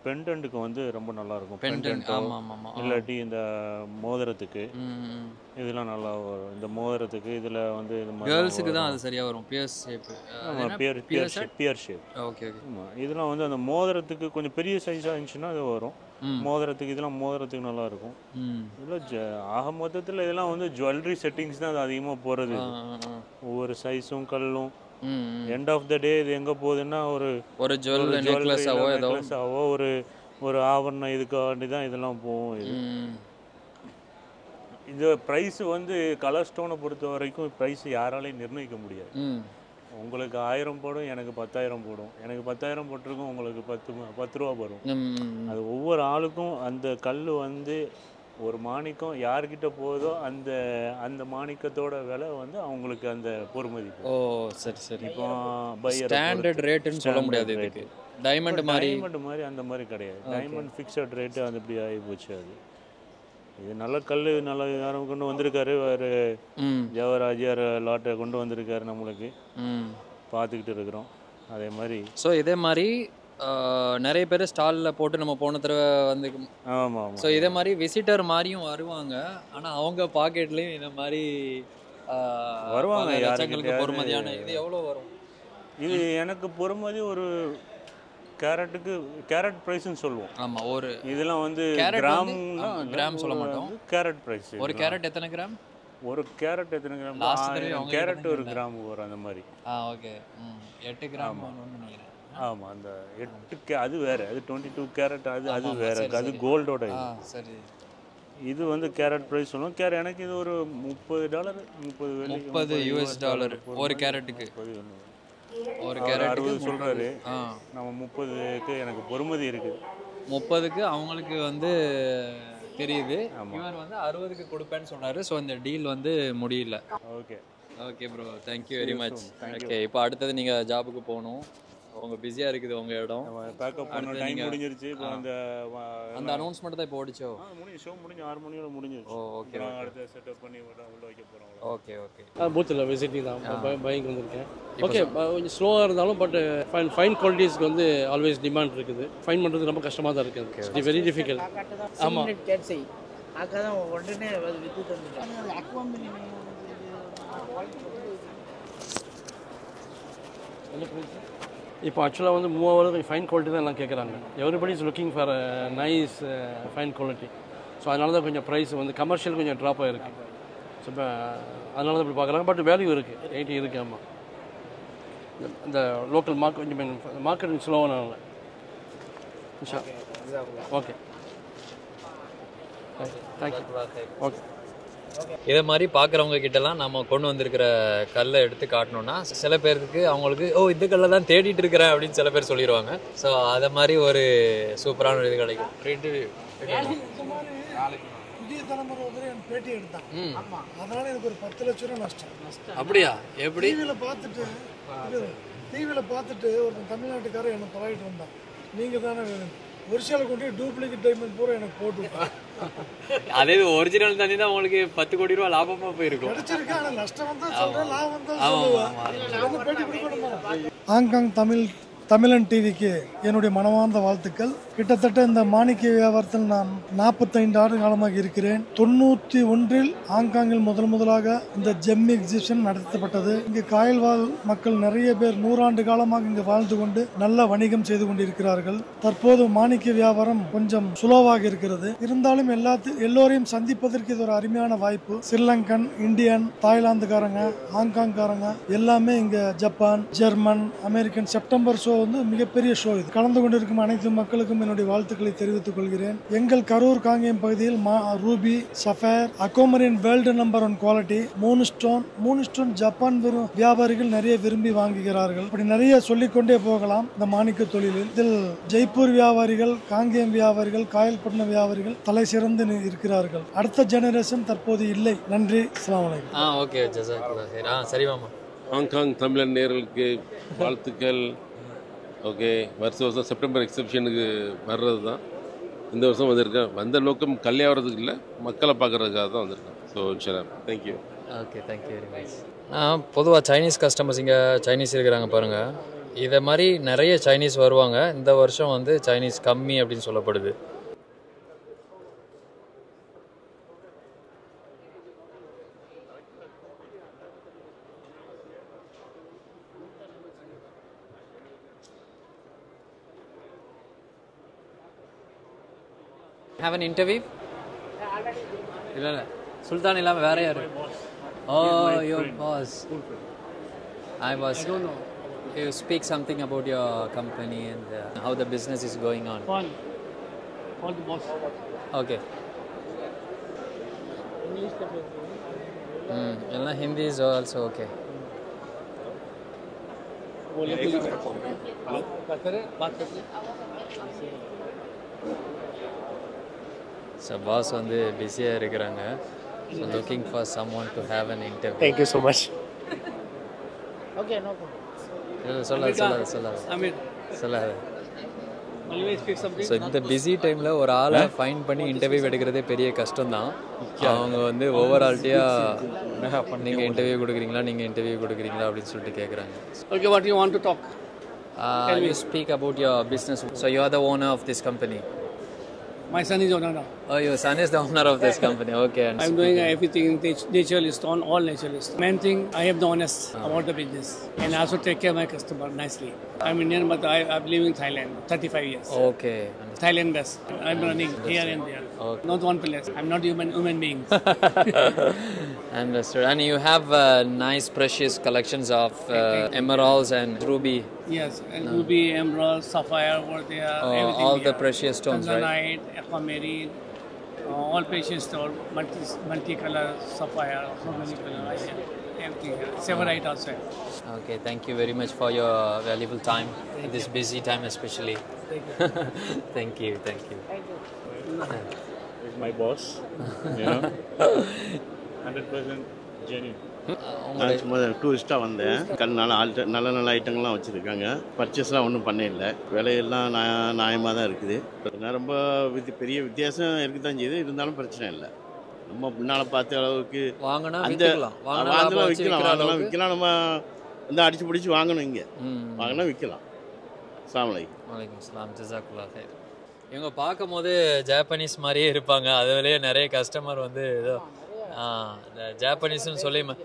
பெண்டன்ட்டுக்கு வந்து ரொம்ப நல்லா இருக்கும் Pendant, பெண்டன்ட்டோ ஆமா, ஆமா, ஆமா. ஆ. இல்லாட்டி இந்த மோதிரத்துக்கு ம். இதெல்லாம் நல்லா வரும் இந்த மோதிரத்துக்கு இதில் வந்து இது மாதிரி கேர்ள்ஸுக்கு தான் அது சரியா வரும் பியர்ஸ் ஷேப் ஆமாம் pear pear shape pear shape okay okay ஆமாம் இதெல்லாம் வந்து அந்த மோதிரத்துக்கு கொஞ்சம் பெரிய சைஸாக இருந்துச்சுன்னா அது வரும் ம். மோதிரத்துக்கு இதெல்லாம் மோதிரத்துக்கு நல்லா இருக்கும் ம். இதில் ஜ ஆக மொத்தத்தில் இதெல்லாம் வந்து ஜுவல்லரி செட்டிங்ஸ் தான் அது அதிகமாக போகிறது ஆ, ஆ, ஆ. ஒவ்வொரு சைஸும் கல்லும் ம், ம். எண்ட் ஆஃப் த டே இது எங்கே போகுதுன்னா ஒரு ஒரு jewel necklace ஆவோ ஏதோ. necklace ஆவோ ஒரு ஒரு ஆவரணம் இதுக்காண்டி தான் இதெல்லாம் போகும் இது ம். இது ப்ரைஸ் வந்து கலர் ஸ்டோனை பொறுத்த வரைக்கும் ப்ரைஸ் யாராலையும் நிர்ணயிக்க முடியாது ம். உங்களுக்கு ஆயிரம் போடும் எனக்கு பத்தாயிரம் போடும் எனக்கு பத்தாயிரம் போட்டிருக்கும் உங்களுக்கு பத்து ம- பத்து ரூபா வரும் ம், ம், ம். அது ஒவ்வொரு ஆளுக்கும் அந்த கல் வந்து ஒரு மாணிக்கம் யார்கிட்ட போகுதோ அந்த அந்த மாணிக்கத்தோட விலை வந்து அவங்களுக்கு அந்த பொறுமதி ஓ சரி சரி இப்போ buyer-அ ஸ்டாண்டர்ட் பொறுத்து. ரேட்டுன்னு சொல்ல standard முடியாது rate. இதுக்கு டைமண்ட் இப்ப மாதிரி diamond மாதிரி அந்த மாதிரி கிடையாது Okay. டைமண்ட் ஃபிக்ஸட் ரேட்டு அது இப்படி ஆகி போச்சு அது இது நல்ல கல் நல்ல யாரும் கொண்டு வந்திருக்காரு வேறு ம். ஜவராஜியார் லாட்டை கொண்டு வந்திருக்காரு நம்மளுக்கு ம். பார்த்துக்கிட்டு இருக்கிறோம் அதே மாதிரி ஸோ இதே மாதிரி ஆஹ், நிறைய பேர் ஸ்டாலில் போட்டு நம்ம போன தடவை வந்து ஆமாம் ஆமாம் ஸோ இதே மாதிரி விசிட்டர் மாதிரியும் வருவாங்க ஆனால் அவங்க பாக்கெட்லேயும் இந்த மாதிரி ஆஹ், வருவாங்க பல யாருக்கிட்டயாவது. லட்சங்களுக்கு பொறுமதியான இது எவ்வளோ வரும் இது எனக்கு பொறுமதி ஒரு கேரட்டுக்கு கேரட் ப்ரைஸ்னு சொல்லுவோம் ஆமாம் ஒரு இதெல்லாம் வந்து கேரட் வந்து கிராம்னா ஆமா, கிராம் சொல்ல மாட்டோம் கேரட் ப்ரைஸ் ஒரு கேரட் எத்தனை கிராம் ஒரு கேரட் எத்தனை கிராம் Last தடவை ஆயிரம் அவங்க கேரட் கிட்ட ஒரு தான் கிராம் வரும் அந்த மாதிரி ஆ ஓகே ம் எட்டு கிராம் ஆமா. வரணும்னு நினைக்கிறேன் ஆமாம் அந்த எட்டு கே அது வேற அது டுவெண்ட்டி டூ கேரட் அது அது ஆமா, ஆமா, வேற சரி, அது சரி. கோல்டோட ஆ இது சரி இது வந்து கேரட் ப்ரைஸ் சொல்லுவோம் கேரட் எனக்கு இது ஒரு முப்பது டாலர் முப்பது வெள்ளி முப்பது US டாலர் ஒரு கேரட்டுக்கு. ஒரு கேரட்டுக்கு அறுபது முப்பது. சொல்றாரு ஆ. நம்ம முப்பதுக்கு எனக்கு பொறுமதி இருக்குது முப்பதுக்கு அவங்களுக்கு வந்து தெரியுது இவர் வந்து அறுபதுக்கு கொடுப்பேன்னு சொன்னாரு ஸோ இந்த டீல் வந்து முடியல okay okay bro thank you very See you மச் soon. Thank you. ஓகே இப்போ அடுத்தது நீங்கள் ஜாபுக்கு போகணும் உங்க பிஸியாக இருக்குது உங்க இடம் பேக்கப் பண்ண அடுத்து டைம் நீங்க- முடிஞ்சிருச்சு இப்போ ஆ. அந்த வ- அந்த அனௌன்ஸ்மெண்ட் தான் இப்போ ஓடிச்சோ ஆ முடிஞ்சு ஷோ முடிஞ்சு ஆறு மணியோட முடிஞ்சிருச்சு ஓ ஓகே அப்புறம் ஓகே அடுத்த செட்டப் பண்ணி உள்ள உள்ள வைக்க போகிறோம் ஓகே ஓகே பூத்தில் விசிட்டிங் தான் ஆ. பைக் வந்திருக்கேன் இப்போ ஓகே கொஞ்சம் ஸ்லோவாக இருந்தாலும் பட் ஃபைன் ஃபைன் குவாலிட்டிஸ்க்கு வந்து ஆல்வேஸ் டிமாண்ட் இருக்குது ஃபைன் பண்ணுறது ரொம்ப கஷ்டமாக தான் இருக்குது இட்ஸ் வெரி டிஃபிகல்ட் ஆமாம் கேட்ஸை அக்கா தான் உடனே அது வித்து தந்துட்டாங்க இப்போ ஆக்சுவலாக வந்து மூவாவது ஃபைன் குவாலிட்டி தான் எல்லாம் கேட்குறாங்க everybody is looking for nice fine quality so அதனால தான் கொஞ்சம் ப்ரைஸ் வந்து கமர்ஷியல் கொஞ்சம் ட்ராப் ஆகிருக்கு ஸோ இப்போ அதனால தான் இப்படி பார்க்குறாங்க பட் வேல்யூ இருக்குது எயிட்டி இருக்குது ஆமாம் இந்த லோக்கல் மார்க் கொஞ்சம் மார்க்கெட் ஸ்லோவானால ஓகே தேங்க்யூ ஓகே இதே மாதிரி பார்க்குறவங்க கிட்டலாம் நம்ம கொண்டு வந்திருக்கிற கல்லை எடுத்து காட்டணும்னா சில பேருக்கு அவங்களுக்கு ஓ இந்த கல்லை தான் தேடிட்டு இருக்கிறேன் அப்படின்னு சில பேர் சொல்லிடுவாங்க ஸோ அதை மாதிரி ஒரு சூப்பரான ஒரு இது கிடைக்கும் ரெண்டு புதிய தலைமுறை வந்து என் பேட்டி எடுத்தான் ம். அதனால எனக்கு ஒரு பத்து லட்ச ரூபா நஷ்டம் அப்படியா? எப்படி? டிவியில் பார்த்துட்டு டிவியில் பார்த்துட்டு ஒரு தமிழ்நாட்டுக்காரர் என்னை பழகிட்டு வந்தான் நீங்கள் தானே வேணும் ஒரிஜினல் கொண்டு டூப்ளிகேட் டைமண்ட் பூரா எனக்கு போட்டு விட்டான். அதே ஒரிஜினல் தண்ணி தான் உங்களுக்கு பத்து கோடி ரூபா லாபமா போயிருக்கும் கிடைச்சிருக்கு ஆனால் நஷ்டம் வந்தா ஆமா. சொல்கிறேன் லாபம் வந்தா ஆமா, சொல்லுவேன் ஆமா, என்ன பேட்டி கொடுக்கணுமா ஹாங்காங் தமிழ் தமிழன் டிவிக்கு என்னுடைய மனமார்ந்த வாழ்த்துக்கள் கிட்டத்தட்ட இந்த மாணிக்க வியாபாரத்தில் நான் நாற்பத்தைந்து ஆண்டு காலமாக இருக்கிறேன் தொண்ணூற்றி ஒன்றில் ஹாங்காங்கில் முதல் முதலாக இந்த ஜெம் எக்ஸிபிஷன் நடத்தப்பட்டது இங்கு காயல்வாழ் மக்கள் நிறைய பேர் நூறாண்டு காலமாக இங்கு வாழ்ந்து கொண்டு நல்ல வணிகம் செய்து கொண்டிருக்கிறார்கள் தற்போது மாணிக்க வியாபாரம் கொஞ்சம் சுலோவாக இருக்கிறது இருந்தாலும் எல்லாத்து எல்லோரையும் சந்திப்பதற்கு இது ஒரு அருமையான வாய்ப்பு ஸ்ரீலங்கன் இந்தியன் தாய்லாந்துக்காரங்க ஹாங்காங்காரங்க எல்லாமே இங்க Japan German American September show வந்து மிகப்பெரிய ஷோ இது கலந்து கொண்டிருக்கும் அனைத்து மக்களுக்கும் என்னுடைய வாழ்த்துக்களை தெரிவித்துக் கொள்கிறேன் எங்கள் கரூர் காங்கேயம் பகுதியில் மா ruby sapphire aquamarine world number one quality மூணு ஸ்டோன் மூணு ஸ்டோன் ஜப்பான் விரும் வியாபாரிகள் நிறைய விரும்பி வாங்குகிறார்கள் இப்படி நிறைய சொல்லிக்கொண்டே போகலாம் இந்த மாணிக்க தொழிலில் இதில் ஜெய்ப்பூர் வியாபாரிகள் காங்கேயம் வியாபாரிகள் காயல்பட்டினம் வியாபாரிகள் தலை சிறந்து நி- இருக்கிறார்கள் அடுத்த ஜெனரேஷன் தற்போது இல்லை நன்றி அஸ்ஸலாமு அலைக்கும் ஆ ஓகே ஜசாக்குல்லா ஹைர் ஆ சரி மாமா ஹாங்காங் தமிழன் நேர்களுக்கு வாழ்த்துக்கள் ஓகே வருஷம் வருஷம் செப்டம்பர் எக்ஸிபிஷனுக்கு வர்றது தான் இந்த வருஷம் வந்திருக்கேன் வந்த நோக்கம் கல்யாணத்துக்கு இல்லை மக்களை பார்க்குறதுக்காக தான் வந்திருக்கேன் ஸோ இன்ஷால்லா thank you okay thank you very much நான் பொதுவாக சைனீஸ் கஸ்டமர்ஸ் இங்கே சைனீஸ் இருக்கிறாங்க பாருங்கள் இதை மாதிரி நிறைய சைனீஸ் வருவாங்க இந்த வருஷம் வந்து சைனீஸ் கம்மி அப்படின்னு சொல்லப்படுது ஹேவ் அன் இன்டர்வியூ இல்லை இல்லை சுல்தான் இல்லாமல் வேற யாரு oh your boss I was you speak something about your company and uh, how the business is going on. Call. Call the boss. Okay. English का बोल Mm. எல்லாம் Hindi is also okay. बोले बात करें बात करते ஸோ பாஸ் வந்து பிஸியாக இருக்கிறாங்க so looking for someone to have an interview Thank you so much. Okay, no problem. இல்லை சொல்லாது சொல்லாது சொல்லாது Amir, சொல்லாது always speak something. ஸோ இந்த பிஸி டைமில் ஒரு ஆளை ஃபைன் பண்ணி இன்டர்வியூ எடுக்கிறதே பெரிய கஷ்டம் தான் அவங்க வந்து ஒவ்வொரு ஆள்கிட்டயாக நீங்கள் இன்டர்வியூ கொடுக்குறீங்களா நீங்கள் இன்டர்வியூ கொடுக்குறீங்களா அப்படின்னு சொல்லிட்டு கேட்குறாங்க Okay, what you want to talk? Uh, Tell me. you speak about your business. So you are the owner of this company. My son is owner now. Oh, your son is the owner of this company. Okay. and I'm doing speaking- everything nat- naturalist on all naturalist. Main thing, I have the honest about the business and I also take care of my customer nicely. I'm Indian, but I, I'm living in Thailand, 35 years. Okay. Thailand best. I'm running here and there. Okay. Not one place. I'm not human human being. Understood. And you have uh, nice, precious collections of uh, emeralds and ruby. yes, and No. ruby, emerald, sapphire, over there. Oh, everything all the here. precious stones, right? Tanzanite, aquamarine, uh, all precious stone, multi multicolor sapphire, so many color. I have everything here. Severite also. Okay. Thank you very much for your valuable time at this busy time, especially. thank you. Thank you. He's my boss. You know, hundred percent genuine. நான் சும்மா டூரிஸ்ட்டாக வந்தேன் கல் நல்ல ஆல்ட நல்ல நல்ல ஐட்டங்கள்லாம் வச்சுருக்காங்க பர்ச்சேஸ்லாம் ஒன்றும் பண்ணல விலையெல்லாம் நியா- நியாயமாக தான் இருக்குது நான் ரொம்ப வித் பெரிய வித்தியாசம் இருக்குது தான் செய்யுது இருந்தாலும் பிரச்சனை இல்லை நம்ம முன்னால் பார்த்த அளவுக்கு வாங்கினா அந்த வித்துக்கலாம். வாங்கினா லாபம் வாங்கலாம் வச்சு விற்கலாம் விக்கிற வாங்கலாம் அளவுக்கு. விற்கலாம் நம்ம வந்து அடிச்சு பிடிச்சி வாங்கணும் இங்கே ம். வாங்கினா விற்கலாம் சாமலை வலைக்கம் சலாம் ஜசாக்குல்லா ஹைர் இவங்க பார்க்கும் போது ஜாப்பனீஸ் மாதிரியே இருப்பாங்க அதுவிலேயே நிறைய கஸ்டமர் வந்து ஏதோ ஆ, இந்த ஜாப்பனீஸ்னு சொல்லி ம-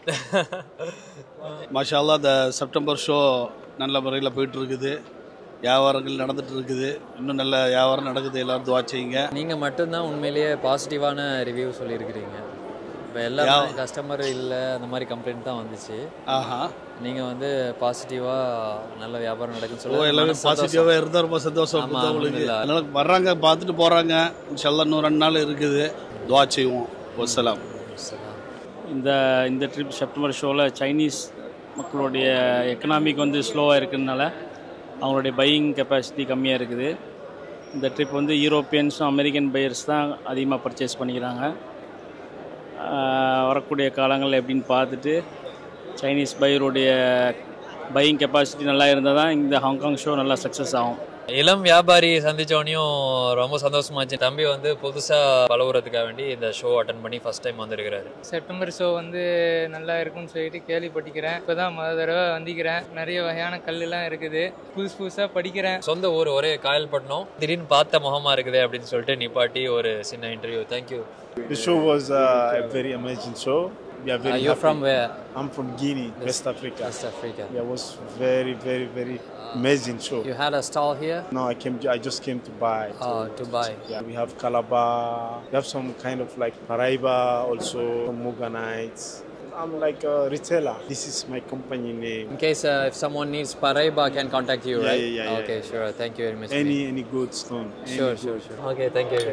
மாஷால்லா இந்த செப்டம்பர் ஷோ நல்ல முறையில் போயிட்டு இருக்குது வியாபாரங்கள் நடந்துட்டு இருக்குது இன்னும் நல்ல வியாபாரம் நடக்குது எல்லாரும் துவா செய்யுங்க நீங்க மட்டும்தான் உண்மையிலேயே பாசிட்டிவான ரிவ்யூ சொல்லியிருக்கிறீங்க இப்போ எல்லாமே யா- கஸ்டமர் இல்லை அந்த மாதிரி கம்ப்ளைண்ட் தான் வந்துச்சு ஆஹா நீங்க வந்து பாசிட்டிவா நல்ல வியாபாரம் நடக்குன்னு ஓ சொல்லி எல்லாமே மனசு சந்தோஷம். பாசிட்டிவாக இருந்தால் ரொம்ப சந்தோஷம் ஆமா, அப்படிதான் உங்களுக்கு அல்ஹம்துலில்லாஹ். அதனால வர்றாங்க பார்த்துட்டு போகிறாங்க இன்ஷால்லா இன்னும் ரெண்டு நாள் இருக்குது துவா செய்வோம் வசலாம் இந்த இந்த ட்ரிப் செப்டம்பர் ஷோவில் சைனீஸ் மக்களுடைய எக்கனாமிக் வந்து ஸ்லோவாக இருக்கிறதுனால அவங்களுடைய பையிங் கெப்பாசிட்டி கம்மியாக இருக்குது இந்த ட்ரிப் வந்து யூரோப்பியன்ஸும் அமெரிக்கன் பையர்ஸ் தான் அதிகமாக பர்ச்சேஸ் பண்ணிக்கிறாங்க ஆஹ் வரக்கூடிய காலங்கள் எப்படின்னு பார்த்துட்டு சைனீஸ் பையருடைய பையிங் கெப்பாசிட்டி நல்லா இருந்தால் தான் இந்த ஹாங்காங் ஷோ நல்லா சக்ஸஸ் ஆகும் இளம் வியாபாரி சந்திச்சோனையும் ரொம்ப சந்தோஷமாச்சு தம்பி வந்து புதுசா பழகுறதுக்காக வேண்டி இந்த ஷோ அட்டன் பண்ணி ஃபர்ஸ்ட் டைம் வந்திருக்கிறாரு செப்டம்பர் ஷோ வந்து நல்லா இருக்கும்னு சொல்லிட்டு கேள்விப்பட்டிக்கிறேன் இப்போ தான் முத தடவை வந்திக்கிறேன் நிறைய வகையான கல்லுலாம் இருக்குது புதுசு புதுசாக படிக்கிறேன் சொந்த ஊர் ஒரே காயல்பட்டினம் திடீர்னு பார்த்த முகமா இருக்குதே அப்படின்னு சொல்லிட்டு நிப்பாட்டி ஒரு சின்ன interview thank you The show was uh, a very amazing show. We are very Uh, you're happy. from where? I'm from Guinea, West- West Africa. West Africa. Yeah, it was very, very, very amazing show. You had a stall here? No, I came. I just came to buy. Oh, to buy. Yeah, we have Calabar. We have some kind of like Paraiba, also some Muganites. I'm like a retailer. This is my company name. In case uh, if someone needs Paraiba, can contact you, Yeah, right? yeah, yeah, yeah, Okay, yeah. sure. Thank you very much. Any mate. any good stone. any Sure, good. sure, sure. Okay, thank you.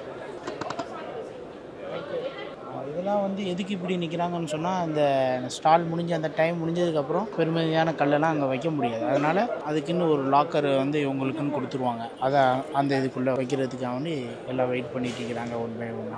இதெல்லாம் வந்து எதுக்கு இப்படி நிற்கிறாங்கன்னு சொன்னால் அந்த stall முடிஞ்ச அந்த time முடிஞ்சதுக்கப்புறம் பெருமதியான கல்லெல்லாம் அங்கே வைக்க முடியாது அதனால் அதுக்குன்னு ஒரு லாக்கர் வந்து இவங்களுக்குன்னு கொடுத்துருவாங்க அதை அந்த இதுக்குள்ளே வைக்கிறதுக்காக வேண்டி எல்லாம் வெயிட் பண்ணிட்டு இருக்கிறாங்க ஒன் பை ஒன்றா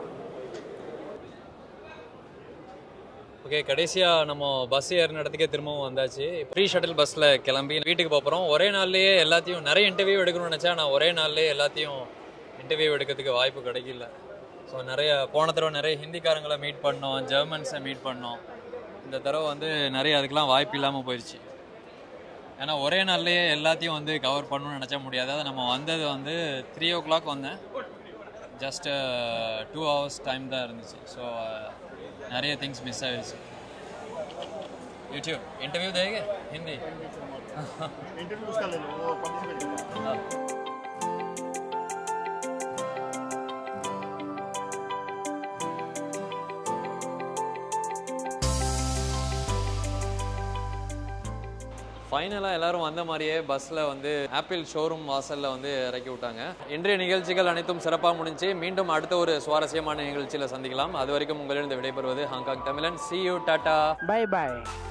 ஓகே கடைசியாக நம்ம பஸ் ஏறின இடத்துக்கே திரும்பவும் வந்தாச்சு ஃப்ரீ ஷட்டில் பஸ்ஸில் கிளம்பி வீட்டுக்கு போக போகிறோம் ஒரே நாள்லயே எல்லாத்தையும் நிறைய இன்டர்வியூ எடுக்கணும்னு நினச்சா நான் ஒரே நாள்லயே எல்லாத்தையும் இன்டர்வியூ எடுக்கிறதுக்கு வாய்ப்பு கிடைக்கல ஸோ நிறைய போன தடவை நிறைய ஹிந்திக்காரங்களை மீட் பண்ணோம் ஜெர்மன்ஸை மீட் பண்ணோம் இந்த தடவை வந்து நிறைய அதுக்கெலாம் வாய்ப்பு இல்லாமல் போயிடுச்சு ஏன்னா ஒரே நாள்லயே எல்லாத்தையும் வந்து கவர் பண்ணணும்னு நினச்சா முடியாது அது நம்ம வந்தது வந்து த்ரீ ஓ கிளாக் வந்தேன் ஜஸ்ட் டூ ஹவர்ஸ் டைம் தான் இருந்துச்சு ஸோ நிறைய திங்ஸ் மிஸ் ஆயிடுச்சு यूट्यूब इंटरव्यू देंगे हिंदी इंटरव्यू उसका ले लो वो participate ஃபைனலாக எல்லாரும் வந்த மாதிரியே பஸ்ஸில் வந்து ஆப்பிள் ஷோரூம் வாசலில் வந்து இறக்கி விட்டாங்க இன்றைய நிகழ்ச்சிகள் அனைத்தும் சிறப்பாக முடிஞ்சு மீண்டும் அடுத்த ஒரு சுவாரஸ்யமான நிகழ்ச்சியில் சந்திக்கலாம் அது வரைக்கும் உங்களிடம் விடைபெறுவது ஹாங்காங் தமிழன் see you tata bye bye